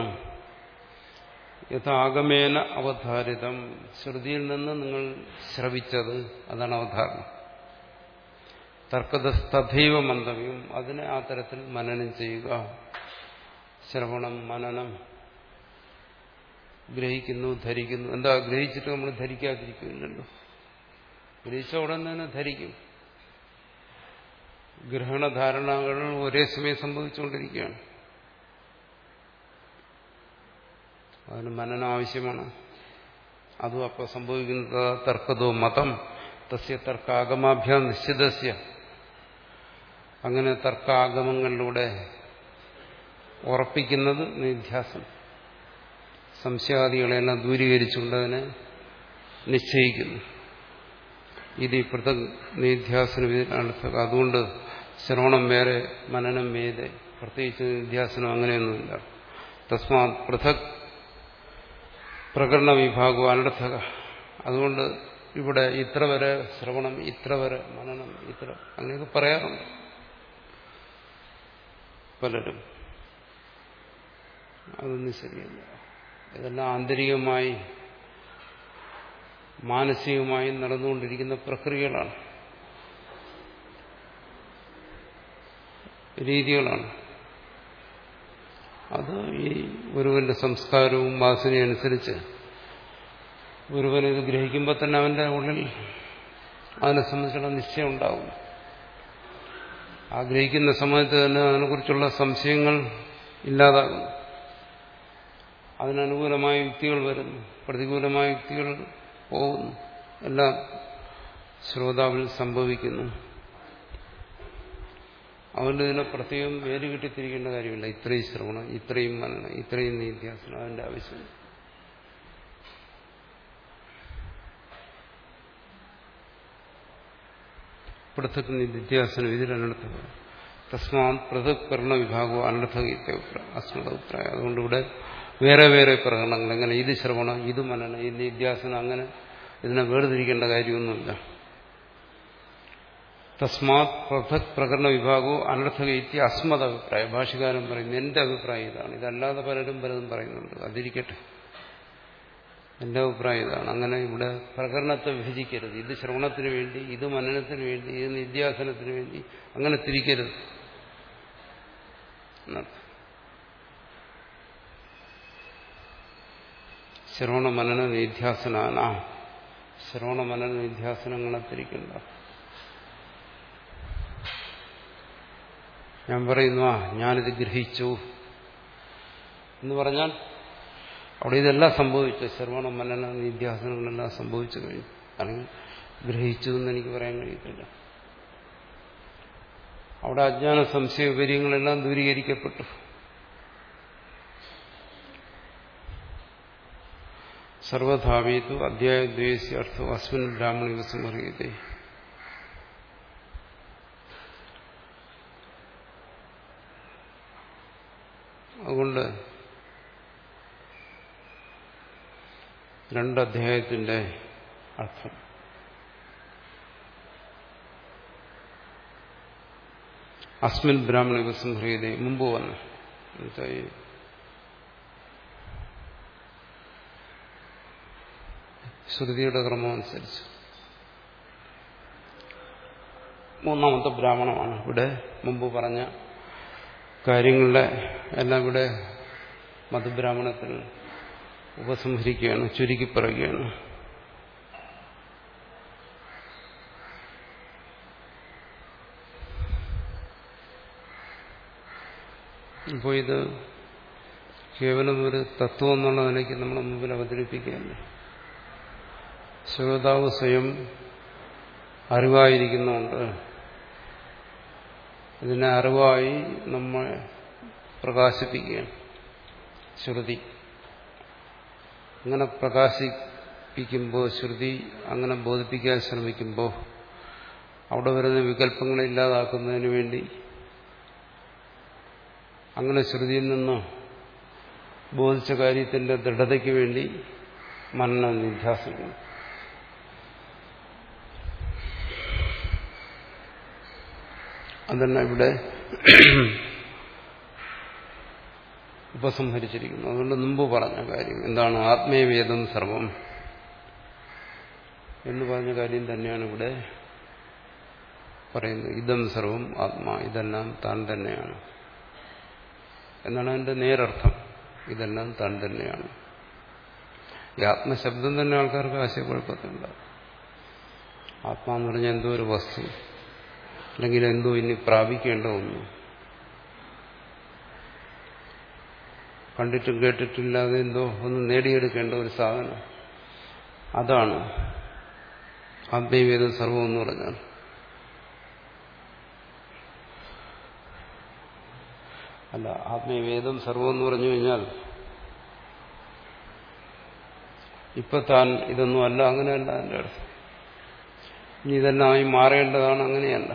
യഥാഗമേന അവധാരിതം ശ്രുതിയിൽ നിന്ന് നിങ്ങൾ ശ്രവിച്ചത് അതാണ് അവധാരണം തർക്കതസ്ഥൈവ മന്തവ്യം അതിനെ ആ തരത്തിൽ മനനം ചെയ്യുക ശ്രവണം മനനം ഗ്രഹിക്കുന്നു ധരിക്കുന്നു എന്താ ഗ്രഹിച്ചിട്ട് നമ്മൾ ധരിക്കാതിരിക്കുന്നില്ലല്ലോ ഗ്രഹിച്ച ഉടൻ തന്നെ ധരിക്കും ഗ്രഹണധാരണകൾ ഒരേ സമയം സംഭവിച്ചുകൊണ്ടിരിക്കുകയാണ് അതിന് മനനം ആവശ്യമാണ് അതും അപ്പോൾ സംഭവിക്കുന്നത് തർക്കതോ മതം തസ്യ തർക്കാഗമാഭ്യാം നിശ്ചിതസ്യ അങ്ങനെ തർക്കാഗമങ്ങളിലൂടെ ഉറപ്പിക്കുന്നത് നിധ്യാസം സംശയാദികളെല്ലാം ദൂരീകരിച്ചുകൊണ്ട് അതിനെ നിശ്ചയിക്കുന്നു ഇത് പൃഥക് നിധ്യാസന വിധിനർത്ഥക അതുകൊണ്ട് ശ്രവണം വേറെ മനനം വേദെ പ്രത്യേകിച്ച് നിധ്യാസനം അങ്ങനെയൊന്നുമില്ല തസ്മാ പൃഥക് പ്രകടന വിഭാഗവും അനർത്ഥക അതുകൊണ്ട് ഇവിടെ ഇത്ര വരെ ശ്രവണം ഇത്ര വരെ മനനം ഇത്ര അങ്ങനെയൊക്കെ പറയാറുണ്ട് പലരും അതൊന്നും ശരിയല്ല ഇതെല്ലാം ആന്തരികമായി മാനസികമായി നടന്നുകൊണ്ടിരിക്കുന്ന പ്രക്രിയകളാണ് രീതികളാണ് അത് ഈ ഒരുവന്റെ സംസ്കാരവും വാസനയും അനുസരിച്ച് ഒരുവൻ ഇത് ഗ്രഹിക്കുമ്പോൾ തന്നെ അവന്റെ ഉള്ളിൽ അതിനെ സംബന്ധിച്ചുള്ള നിശ്ചയം ഉണ്ടാവും ആഗ്രഹിക്കുന്ന സമയത്ത് തന്നെ അതിനെക്കുറിച്ചുള്ള സംശയങ്ങൾ ഇല്ലാതാകുന്നു അതിനനുകൂലമായ യുക്തികൾ വരുന്നു പ്രതികൂലമായ യുക്തികൾ പോകുന്നു എല്ലാം ശ്രോതാവിൽ സംഭവിക്കുന്നു അതുകൊണ്ട് ഇതിനെ പ്രത്യേകം വേര് കിട്ടിത്തിരിക്കേണ്ട കാര്യമില്ല ഇത്രയും ശ്രവണം ഇത്രയും മനനം ഇത്രയും നീത്യാസനം അതിന്റെ ആവശ്യമില്ല പൃഥക് നിത്യാസനം ഇതിലനർത്ഥക തസ്മാത് പൃഥക് കർണ വിഭാഗവും അനർത്ഥക അസ്മത അഭിപ്രായം അതുകൊണ്ട് ഇവിടെ വേറെ വേറെ പ്രകടനങ്ങൾ എങ്ങനെ ഇത് ശ്രവണം ഇത് മനനം ഇത് നിത്യാസനം അങ്ങനെ ഇതിനെ വേർതിരിക്കേണ്ട കാര്യമൊന്നുമില്ല തസ്മാത് പൃഥക് പ്രകടന വിഭാഗവും അനർത്ഥക ഇത്തി അസ്മത അഭിപ്രായം ഭാഷകാരൻ പറയുന്നു എന്റെ അഭിപ്രായം ഇതാണ് ഇതല്ലാതെ പലരും പലതും പറയുന്നുണ്ട് അതിരിക്കട്ടെ എന്റെ അഭിപ്രായം ഇതാണ് അങ്ങനെ ഇവിടെ പ്രകരണത്തെ വിഭജിക്കരുത് ഇത് ശ്രവണത്തിന് വേണ്ടി ഇത് മനനത്തിന് വേണ്ടി ഇത് നിത്യാസനത്തിന് വേണ്ടി അങ്ങനെ തിരിക്കരുത് ശ്രവണ മനന നിധ്യാസനാന ശ്രവണ മനന നിധ്യാസനങ്ങളെ തിരിക്കണ്ട ഞാൻ പറയുന്നു ആ ഞാനിത് ഗ്രഹിച്ചു എന്ന് പറഞ്ഞാൽ അവിടെ ഇതെല്ലാം സംഭവിച്ചു ശ്രവണ മനന നിധ്യാസനങ്ങളെല്ലാം സംഭവിച്ചു കഴിഞ്ഞു അല്ലെങ്കിൽ ഗ്രഹിച്ചു എന്ന് എനിക്ക് പറയാൻ കഴിയത്തില്ല അവിടെ അജ്ഞാന സംശയ വിപര്യങ്ങളെല്ലാം ദൂരീകരിക്കപ്പെട്ടു സർവധാവേതു അധ്യായദ്വേസ്യ അർത്ഥം അസ്മിൻ ബ്രാഹ്മണി സംഹരിയതേ അതുകൊണ്ട് രണ്ടധ്യായത്തിന്റെ അർത്ഥം അസ്മിൻ ബ്രാഹ്മണ ഉപസംഹൃത മുമ്പ് വന്നു എന്നുവെച്ചാൽ ഈ ശ്രുതിയുടെ ക്രമം അനുസരിച്ച് മൂന്നാമത്തെ ബ്രാഹ്മണമാണ് ഇവിടെ മുമ്പ് പറഞ്ഞ കാര്യങ്ങളുടെ എല്ലാം ഇവിടെ മധുബ്രാഹ്മണത്തിൽ ഉപസംഹരിക്കുകയാണ് ചുരുക്കി പറയുകയാണ് ഇപ്പോൾ ഇത് കേവലം ഒരു തത്വം എന്നുള്ള നിലയ്ക്ക് നമ്മുടെ മുമ്പിൽ അവതരിപ്പിക്കുകയല്ലേ ശ്രോതാവ് സ്വയം അറിവായിരിക്കുന്നുണ്ട് ഇതിനെ അറിവായി നമ്മൾ പ്രകാശിപ്പിക്കുകയാണ് ശ്രുതി അങ്ങനെ പ്രകാശിപ്പിക്കുമ്പോൾ ശ്രുതി അങ്ങനെ ബോധിപ്പിക്കാൻ ശ്രമിക്കുമ്പോൾ അവിടെ വരുന്ന വികല്പങ്ങളെ ഇല്ലാതാക്കുന്നതിന് വേണ്ടി അങ്ങനെ ശ്രുതിയിൽ നിന്ന് ബോധിച്ച കാര്യത്തിന്റെ ദൃഢതയ്ക്ക് വേണ്ടി മരണ നിധ്യാസങ്ങൾ അതല്ല ഇവിടെ ഉപസംഹരിച്ചിരിക്കുന്നു അതുകൊണ്ട് മുമ്പ് പറഞ്ഞ കാര്യം എന്താണ് ആത്മീയവേദം സർവം എന്ന് പറഞ്ഞ കാര്യം തന്നെയാണ് ഇവിടെ പറയുന്നു ഇതം സർവം ആത്മാ ഇതെല്ലാം താൻ തന്നെയാണ് എന്നാണ് അതിന്റെ നേരർത്ഥം ഇതെല്ലാം താൻ തന്നെയാണ് ഈ ആത്മശബ്ദം തന്നെ ആൾക്കാർക്ക് ആശയക്കുഴപ്പത്തിലുണ്ടാവും ആത്മാ എന്ന് പറഞ്ഞാൽ എന്തോ ഒരു വസ്തു അല്ലെങ്കിൽ എന്തോ ഇനി പ്രാപിക്കേണ്ട ഒന്ന് കണ്ടിട്ടും കേട്ടിട്ടില്ലാതെ എന്തോ ഒന്ന് നേടിയെടുക്കേണ്ട ഒരു സാധനം അതാണ് ആത്മീയവേദം സർവം എന്ന് പറഞ്ഞാൽ അല്ല ആത്മീയവേദം സർവം എന്ന് പറഞ്ഞു കഴിഞ്ഞാൽ ഇപ്പൊ താൻ ഇതൊന്നും അല്ല അങ്ങനെയല്ല എൻ്റെ അർത്ഥം ഇനി ഇതെല്ലാം ആയി മാറേണ്ടതാണ് അങ്ങനെയല്ല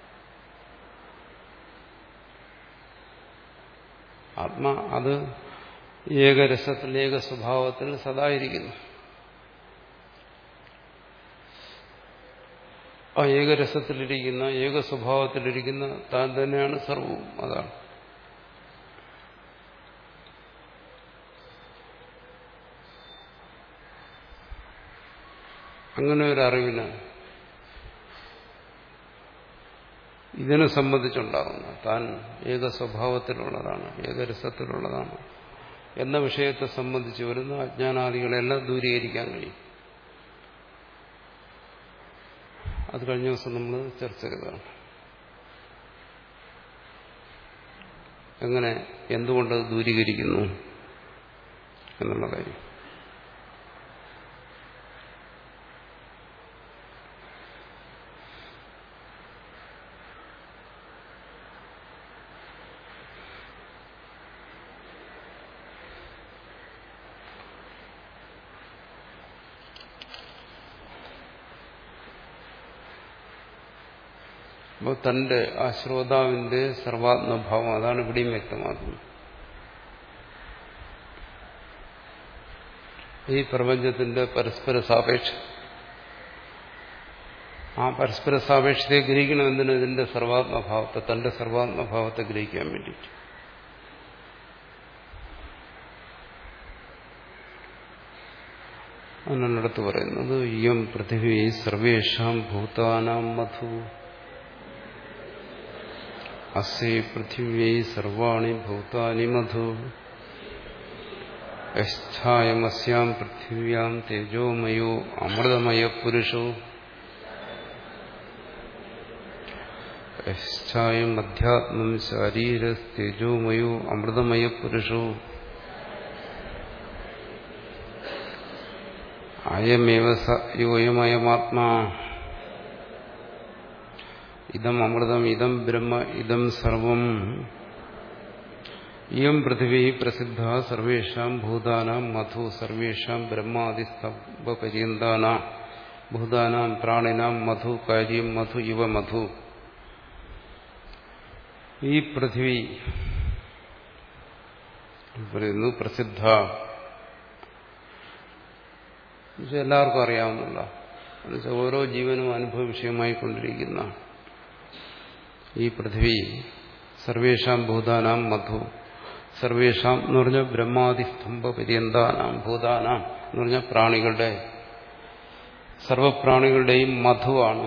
ആത്മാ അത് ഏകരസത്തിൽ ഏക സ്വഭാവത്തിൽ സദായിരിക്കുന്നു ആ ഏകരസത്തിലിരിക്കുന്ന ഏക സ്വഭാവത്തിലിരിക്കുന്ന താൻ തന്നെയാണ് സർവവും അതാണ് അങ്ങനെ ഒരു അറിവിന് ഇതിനെ സംബന്ധിച്ചുണ്ടാകുന്ന താൻ ഏക സ്വഭാവത്തിലുള്ളതാണ് ഏകരസത്തിലുള്ളതാണ് എന്ന വിഷയത്തെ സംബന്ധിച്ച് വരുന്ന അജ്ഞാനാദികളെല്ലാം ദൂരീകരിക്കാൻ കഴിയും അത് കഴിഞ്ഞ ദിവസം നമ്മൾ ചർച്ച ചെയ്തതാണ് എങ്ങനെ എന്തുകൊണ്ട് അത് ദൂരീകരിക്കുന്നു എന്നുള്ള കാര്യം അപ്പോൾ തന്റെ ആ ശ്രോതാവിന്റെ സർവാത്മഭാവം അതാണ് ഇവിടെയും വ്യക്തമാക്കുന്നത് ഈ പ്രപഞ്ചത്തിന്റെ പരസ്പര സാപേക്ഷ ആ പരസ്പര സാപേക്ഷതയെ ഗ്രഹിക്കണം എന്തിനു ഇതിന്റെ സർവാത്മഭാവത്തെ തന്റെ സർവാത്മഭാവത്തെ ഗ്രഹിക്കാൻ വേണ്ടിയിട്ട് അതിനാണ് അടുത്ത് പറയുന്നത് ഇയം പൃഥിവി സർവേഷാം ഭൂതാനാം മധു അസ്യൈ പൃഥിവ്യൈ സർവാണി ഭൂതാനി മധു യസ്ഥായമസ്യാം പൃഥിവ്യാം തേജോമയോ അമൃതമയ പുരുഷോ യസ്ഥായം അധ്യാത്മം ശാരീരസ്തേജോമയോ അമൃതമയ പുരുഷോ അയമേവ യോയമയമാത്മാ ഇതം അമൃതം ഇതം ബ്രഹ്മ ഇതം സർവം ഇയം പൃഥിവി പ്രസിദ്ധ സർവേഷാം ഭൂതാനാം മധു സർവേഷാം ബ്രഹ്മാദിസ്തംഭപര്യന്താന ഭൂതാനാം പ്രാണിനാം മധു കാര്യം മധു ഇവ മധു ഈ പൃഥിവി പറയുന്നു പ്രസിദ്ധ എല്ലാവർക്കും അറിയാവുന്നല്ല എന്നുവെച്ചാൽ ഓരോ ജീവനും അനുഭവ വിഷയമായി കൊണ്ടിരിക്കുന്ന ഈ പൃഥ്വി സർവേഷാം ഭൂതാനാം മധു സർവേഷാം എന്ന് പറഞ്ഞാൽ ബ്രഹ്മാതിസ്തംഭ പര്യന്താനാം ഭൂതാനാം എന്ന് പറഞ്ഞാൽ പ്രാണികളുടെ സർവപ്രാണികളുടെയും മധുവാണ്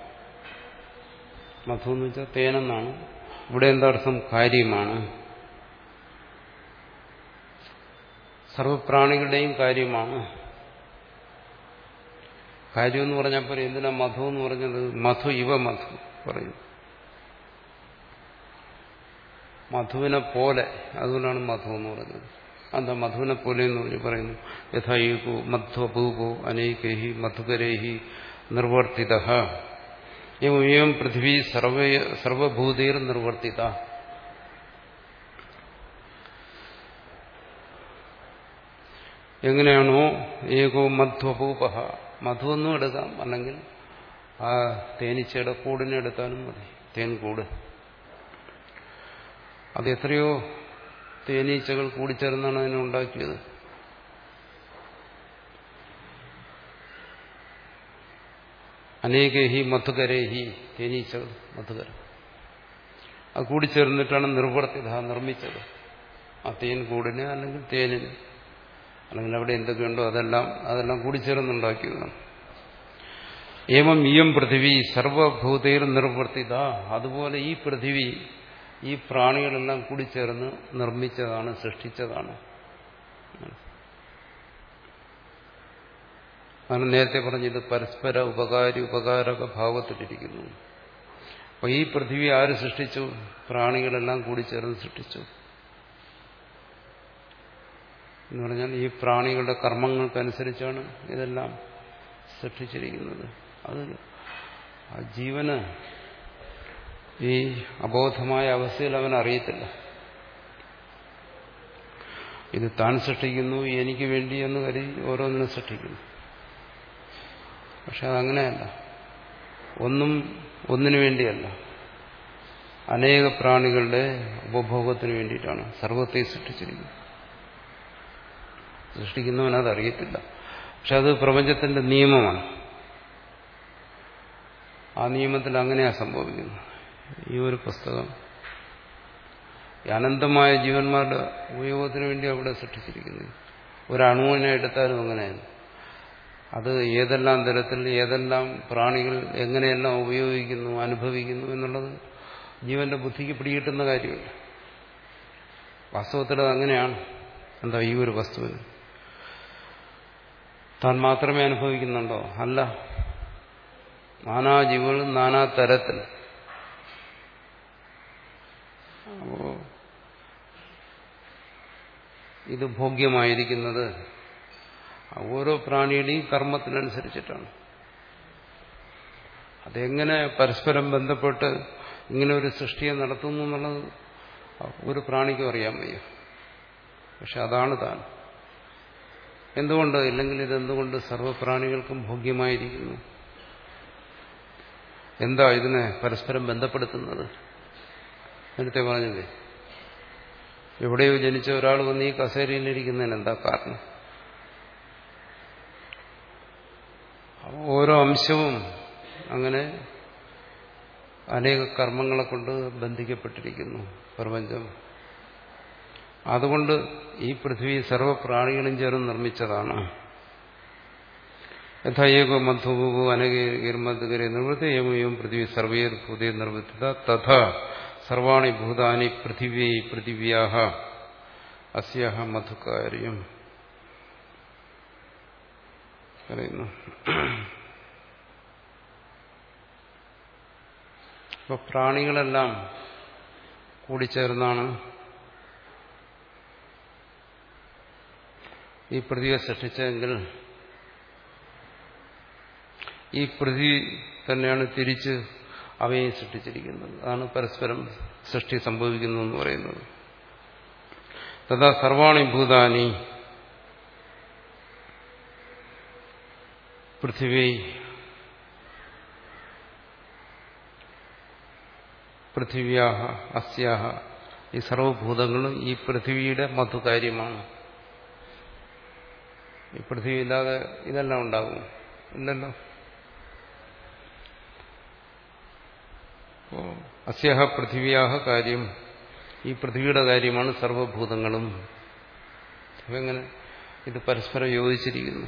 മധു എന്ന് വെച്ചാൽ തേനെന്നാണ് ഇവിടെ എന്താ അർത്ഥം കാര്യമാണ് സർവപ്രാണികളുടെയും കാര്യമാണ് കാര്യം എന്ന് പറഞ്ഞപ്പോൾ എന്തിനാ മധു എന്ന് പറഞ്ഞത് മധു ഇവ മധു പറയും മധുവിനെ പോലെ അതുകൊണ്ടാണ് മധു എന്ന് പറഞ്ഞത് എന്താ മധുവിനെ പോലെ എന്ന് പറഞ്ഞ് പറയുന്നു യഥായുകു മധ്വഭൂപോ അനേകൈഹി മധുകരൈഹി നിർവർത്തിത എം പൃഥ്വി സർവ സർവഭൂതീർ നിർവർത്തിത എങ്ങനെയാണോ ഏകോ മധ്വഭൂപ മധുവെന്നും എടുക്കാം അല്ലെങ്കിൽ ആ തേനീച്ചയുടെ കൂടിനെ എടുത്താലും മതി തേൻകൂട് അത് എത്രയോ തേനീച്ചകൾ കൂടിച്ചേർന്നാണ് അതിനെ ഉണ്ടാക്കിയത് അനേകഹി മധുകരേഹി തേനീച്ചകൾ മധുകര അത് കൂടിച്ചേർന്നിട്ടാണ് നിർവർത്തിത നിർമ്മിച്ചത് ആ തേൻ കൂടിനെ അല്ലെങ്കിൽ തേനിനെ അല്ലെങ്കിൽ അവിടെ എന്തൊക്കെയുണ്ടോ അതെല്ലാം അതെല്ലാം കൂടിച്ചേർന്നുണ്ടാക്കിയതാണ് ഏവം ഇയം പൃഥിവി സർവഭൂതയിൽ നിർവർത്തിത അതുപോലെ ഈ പൃഥിവി ഈ പ്രാണികളെല്ലാം കൂടി ചേർന്ന് നിർമ്മിച്ചതാണ് സൃഷ്ടിച്ചതാണ് അതാണ് നേരത്തെ പറഞ്ഞത് പരസ്പര ഉപകാരി ഉപകാരക ഭാവത്തിലിരിക്കുന്നു അപ്പൊ ഈ പൃഥിവി ആര് സൃഷ്ടിച്ചു പ്രാണികളെല്ലാം കൂടി ചേർന്ന് സൃഷ്ടിച്ചു എന്ന് പറഞ്ഞാൽ ഈ പ്രാണികളുടെ കർമ്മങ്ങൾക്കനുസരിച്ചാണ് ഇതെല്ലാം സൃഷ്ടിച്ചിരിക്കുന്നത് അത് ആ ജീവന് ഈ അബോധമായ അവസ്ഥയിൽ അവൻ അറിയത്തില്ല ഇത് താൻ സൃഷ്ടിക്കുന്നു എനിക്ക് വേണ്ടി എന്ന് കരുതി ഓരോന്നിനും സൃഷ്ടിക്കുന്നു പക്ഷെ അതങ്ങനെയല്ല ഒന്നും ഒന്നിനു വേണ്ടിയല്ല അനേക പ്രാണികളുടെ ഉപഭോഗത്തിന് വേണ്ടിയിട്ടാണ് സർവത്തെ സൃഷ്ടിച്ചിരിക്കുന്നത് സൃഷ്ടിക്കുന്നവൻ അതറിയത്തില്ല പക്ഷെ അത് പ്രപഞ്ചത്തിന്റെ നിയമമാണ് ആ നിയമത്തിൽ അങ്ങനെയാ സംഭവിക്കുന്നത് ഈ ഒരു പുസ്തകം ഈ അനന്തമായ ജീവന്മാരുടെ ഉപയോഗത്തിന് വേണ്ടി അവിടെ സൃഷ്ടിച്ചിരിക്കുന്നത് ഒരണുവിനെ എടുത്താലും അങ്ങനെയാണ് അത് ഏതെല്ലാം തരത്തിൽ ഏതെല്ലാം പ്രാണികൾ എങ്ങനെയെല്ലാം ഉപയോഗിക്കുന്നു അനുഭവിക്കുന്നു എന്നുള്ളത് ജീവന്റെ ബുദ്ധിക്ക് പിടികിട്ടുന്ന കാര്യമില്ല വാസ്തവത്തിൽ അത് അങ്ങനെയാണ് എന്താ ഈ ഒരു വസ്തുവിന് താൻ മാത്രമേ അനുഭവിക്കുന്നുണ്ടോ അല്ല നാനാ ജീവികളും നാനാ തരത്തിൽ അപ്പോ ഇത് ഭോഗ്യമായിരിക്കുന്നത് ഓരോ പ്രാണിയുടെയും കർമ്മത്തിനനുസരിച്ചിട്ടാണ് അതെങ്ങനെ പരസ്പരം ബന്ധപ്പെട്ട് ഇങ്ങനെ ഒരു സൃഷ്ടിയെ നടത്തുന്നു എന്നുള്ളത് ഒരു പ്രാണിക്കും അറിയാൻ വയ്യ പക്ഷെ അതാണ് താൻ എന്തുകൊണ്ട് ഇല്ലെങ്കിൽ ഇതെന്തുകൊണ്ട് സർവ്വപ്രാണികൾക്കും ഭോഗ്യമായിരിക്കുന്നു എന്താ ഇതിനെ പരസ്പരം ബന്ധപ്പെടുത്തുന്നത് നേരത്തെ പറഞ്ഞില്ലേ എവിടെയോ ജനിച്ച ഒരാൾ വന്ന് ഈ കസേരയിലിരിക്കുന്നതിന് എന്താ കാരണം ഓരോ അംശവും അങ്ങനെ അനേക കർമ്മങ്ങളെ കൊണ്ട് ബന്ധിക്കപ്പെട്ടിരിക്കുന്നു പ്രപഞ്ചം അതുകൊണ്ട് ഈ പൃഥ്വി സർവപ്രാണികളും ചേർന്ന് നിർമ്മിച്ചതാണ് യഥയേകോ മധുവോ അനകീർമദ്ഗരെ നിർവൃത്തി ഏവയും പൃഥ്വി സർവേ ഭൂതേ നിർവൃത്തിത തഥ സർവാണി ഭൂതാനി പൃഥിവ്യൈ പൃഥിവ്യാഹ അസ്യാഹ മധുകാര്യം പറയുന്നു ഇപ്പൊ പ്രാണികളെല്ലാം കൂടിച്ചേർന്നാണ് ഈ പൃഥ്വിയെ സൃഷ്ടിച്ചതെങ്കിൽ ഈ പൃഥ്വി തന്നെയാണ് തിരിച്ച് അവയെ സൃഷ്ടിച്ചിരിക്കുന്നത് അതാണ് പരസ്പരം സൃഷ്ടി സംഭവിക്കുന്നു എന്ന് പറയുന്നത് തഥാ സർവാണി ഭൂതാനി പൃഥിവി പൃഥിവ്യാഹ അസ്യാഹ ഈ സർവഭൂതങ്ങളും ഈ പൃഥിവിയുടെ മധുകാര്യമാണ് ഈ പൃഥ്വി ഇല്ലാതെ ഇതെല്ലാം ഉണ്ടാകും ഇല്ലല്ലോ അസ്യഹ പൃഥിവ്യാഹ കാര്യം ഈ പൃഥ്വിയുടെ കാര്യമാണ് സർവഭൂതങ്ങളും എങ്ങനെ ഇത് പരസ്പരം യോജിച്ചിരിക്കുന്നു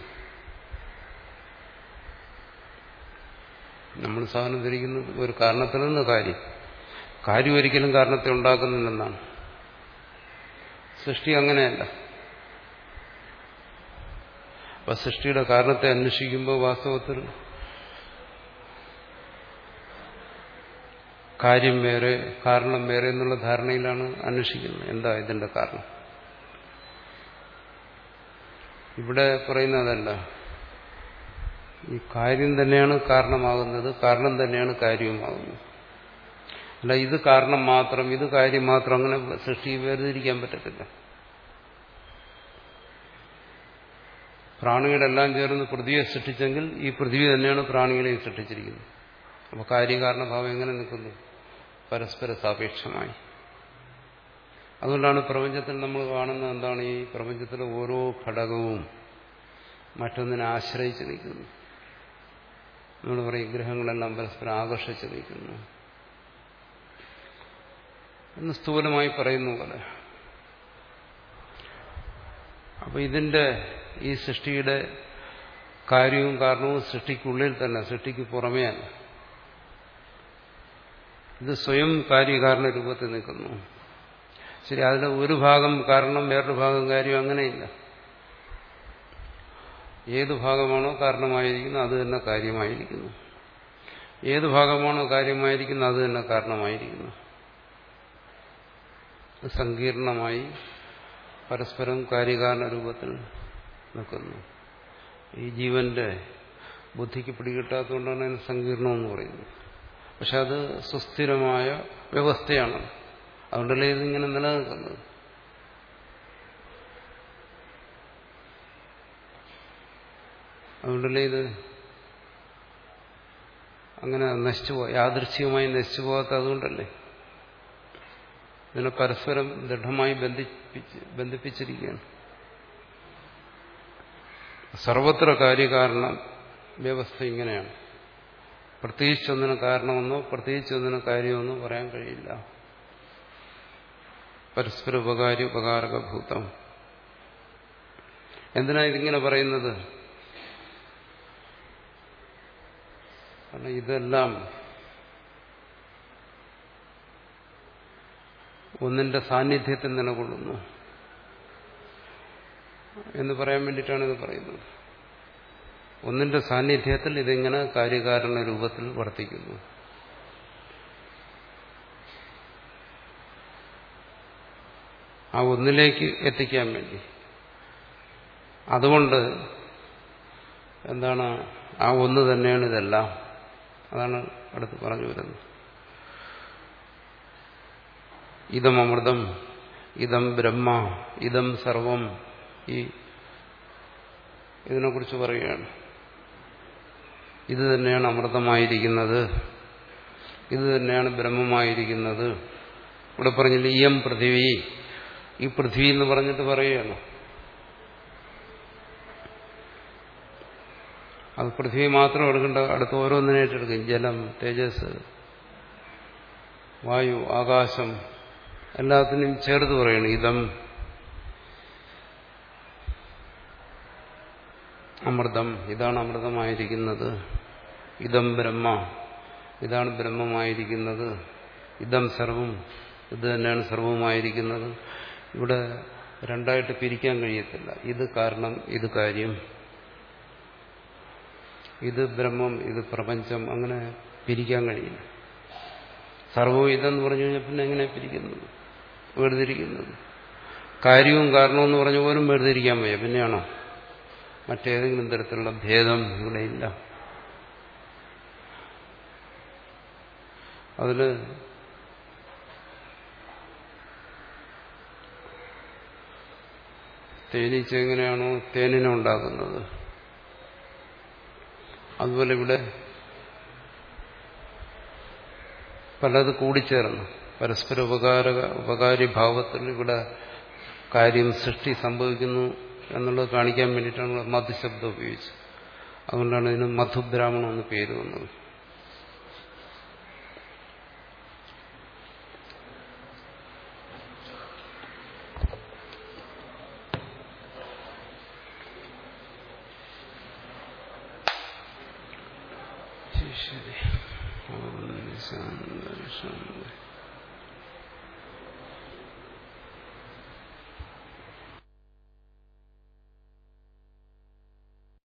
നമ്മൾ സാധനം ധരിക്കുന്നത് ഒരു കാരണത്തിൽ നിന്ന് കാര്യം കാര്യം ഒരിക്കലും കാരണത്തെ ഉണ്ടാക്കുന്നില്ലെന്നാണ് സൃഷ്ടി അങ്ങനെയല്ല അപ്പൊ സൃഷ്ടിയുടെ കാരണത്തെ അന്വേഷിക്കുമ്പോൾ വാസ്തവത്തിൽ കാര്യം വേറെ കാരണം വേറെ എന്നുള്ള ധാരണയിലാണ് അന്വേഷിക്കുന്നത് എന്താ ഇതിന്റെ കാരണം ഇവിടെ പറയുന്നതല്ല ഈ കാര്യം തന്നെയാണ് കാരണമാകുന്നത് കാരണം തന്നെയാണ് കാര്യവുമാകുന്നത് അല്ല ഇത് കാരണം മാത്രം ഇത് കാര്യം മാത്രം അങ്ങനെ സൃഷ്ടി വേർതിരിക്കാൻ പറ്റത്തില്ല പ്രാണികളെല്ലാം ചേർന്ന് പൃഥ്വിയെ സൃഷ്ടിച്ചെങ്കിൽ ഈ പൃഥ്വി തന്നെയാണ് പ്രാണികളെയും സൃഷ്ടിച്ചിരിക്കുന്നത് അപ്പോൾ കാര്യകാരണഭാവം എങ്ങനെ നിൽക്കുന്നു പരസ്പര സാപേക്ഷമായി അതുകൊണ്ടാണ് പ്രപഞ്ചത്തിൽ നമ്മൾ കാണുന്ന എന്താണ് ഈ പ്രപഞ്ചത്തിലെ ഓരോ ഘടകവും മറ്റൊന്നിനെ ആശ്രയിച്ച് നിൽക്കുന്നു നമ്മൾ പറയും ഗ്രഹങ്ങളെല്ലാം പരസ്പരം ആകർഷിച്ച് നിൽക്കുന്നു എന്ന് സ്ഥൂലമായി പറയുന്ന പോലെ അപ്പൊ ഇതിന്റെ ഈ സൃഷ്ടിയുടെ കാര്യവും കാരണവും സൃഷ്ടിക്കുള്ളിൽ തന്നെ സൃഷ്ടിക്ക് പുറമേ അല്ല ഇത് സ്വയം കാര്യകാരണ രൂപത്തിൽ നിൽക്കുന്നു ശരി അതിലെ ഒരു ഭാഗം കാരണം വേറൊരു ഭാഗം കാര്യം അങ്ങനെയില്ല ഏത് ഭാഗമാണോ കാരണമായിരിക്കുന്നത് അത് തന്നെ കാര്യമായിരിക്കുന്നു ഏത് ഭാഗമാണോ കാര്യമായിരിക്കുന്നത് അത് തന്നെ കാരണമായിരിക്കുന്നു സങ്കീർണമായി പരസ്പരം കാര്യകാരണ രൂപത്തിൽ നിൽക്കുന്നു ഈ ജീവന്റെ ബുദ്ധിക്ക് പിടികിട്ടാത്തതുകൊണ്ടാണ് അതിന് സങ്കീർണമെന്ന് പറയുന്നത് പക്ഷെ അത് സുസ്ഥിരമായ വ്യവസ്ഥയാണ് അതുകൊണ്ടല്ലേ ഇതിങ്ങനെ നിലനിൽക്കുന്നത് അതുകൊണ്ടല്ലേ ഇത് അങ്ങനെ നശിച്ചു പോ യാദൃച്ഛികമായി നശിച്ചു പോകാത്ത അതുകൊണ്ടല്ലേ ഇതിനെ പരസ്പരം ദൃഢമായി ബന്ധിപ്പിച്ച് ബന്ധിപ്പിച്ചിരിക്കുകയാണ് സർവത്ര കാര്യകാരണ വ്യവസ്ഥ ഇങ്ങനെയാണ് പ്രത്യേകിച്ചൊന്നിന് കാരണമെന്നോ പ്രത്യേകിച്ചൊന്നിന് കാര്യമെന്നോ പറയാൻ കഴിയില്ല പരസ്പര ഉപകാരി ഉപകാരകഭൂതം എന്തിനാ ഇതിങ്ങനെ പറയുന്നത് കാരണം ഇതെല്ലാം ഒന്നിന്റെ സാന്നിധ്യത്തിൽ നിലകൊള്ളുന്നു എന്ന് പറയാൻ വേണ്ടിയിട്ടാണ് ഇത് പറയുന്നത് ഒന്നിന്റെ സാന്നിധ്യത്തിൽ ഇതിങ്ങനെ കാര്യകാരണ രൂപത്തിൽ വർത്തിക്കുന്നു ആ ഒന്നിലേക്ക് എത്തിക്കാൻ വേണ്ടി അതുകൊണ്ട് എന്താണ് ആ ഒന്ന് തന്നെയാണ് ഇതെല്ലാം അതാണ് അടുത്ത് പറഞ്ഞു വരുന്നത് ഇതം അമൃതം ഇതം ബ്രഹ്മ ഇതം സർവം ഈ ഇതിനെക്കുറിച്ച് പറയുകയാണ് ഇത് തന്നെയാണ് അമൃതമായിരിക്കുന്നത് ഇത് തന്നെയാണ് ബ്രഹ്മമായിരിക്കുന്നത് ഇവിടെ പറഞ്ഞില്ല ഇയം പൃഥിവി ഈ പൃഥ്വി എന്ന് പറഞ്ഞിട്ട് പറയുകയാണ് അത് പൃഥ്വി മാത്രം എടുക്കേണ്ട അടുത്ത ഓരോന്നിനായിട്ടെടുക്കും ജലം തേജസ് വായു ആകാശം എല്ലാത്തിനും ചേർത്ത് പറയണം ഇതം അമൃതം ഇതാണ് അമൃതമായിരിക്കുന്നത് ഇതം ബ്രഹ്മ ഇതാണ് ബ്രഹ്മമായിരിക്കുന്നത് ഇതം സർവം ഇത് തന്നെയാണ് സർവമായിരിക്കുന്നത് ഇവിടെ രണ്ടായിട്ട് പിരിക്കാൻ കഴിയത്തില്ല ഇത് കാരണം ഇത് കാര്യം ഇത് ബ്രഹ്മം ഇത് പ്രപഞ്ചം അങ്ങനെ പിരിക്കാൻ കഴിയില്ല സർവവും ഇതെന്ന് പറഞ്ഞു കഴിഞ്ഞാൽ പിന്നെ എങ്ങനെ പിരിക്കുന്നത് വേർതിരിക്കുന്നത് കാര്യവും കാരണവും എന്ന് പറഞ്ഞ പോലും വേർതിരിക്കാൻ വയ്യ പിന്നെയാണോ മറ്റേതെങ്കിലും തരത്തിലുള്ള ഭേദം ഇവിടെയില്ല അതില് തേനീച്ച എങ്ങനെയാണോ തേനിനെ ഉണ്ടാക്കുന്നത് അതുപോലെ ഇവിടെ പലത് കൂടിച്ചേർന്ന് പരസ്പര ഉപകാര ഉപകാരി ഭാവത്തിൽ ഇവിടെ കാര്യം സൃഷ്ടി സംഭവിക്കുന്നു എന്നുള്ളത് കാണിക്കാൻ വേണ്ടിയിട്ടാണ് മധുശബ്ദം ഉപയോഗിച്ചത് അതുകൊണ്ടാണ് ഇതിന് മധുബ്രാഹ്മണം എന്ന് പേര് വന്നത് ശരി ശരി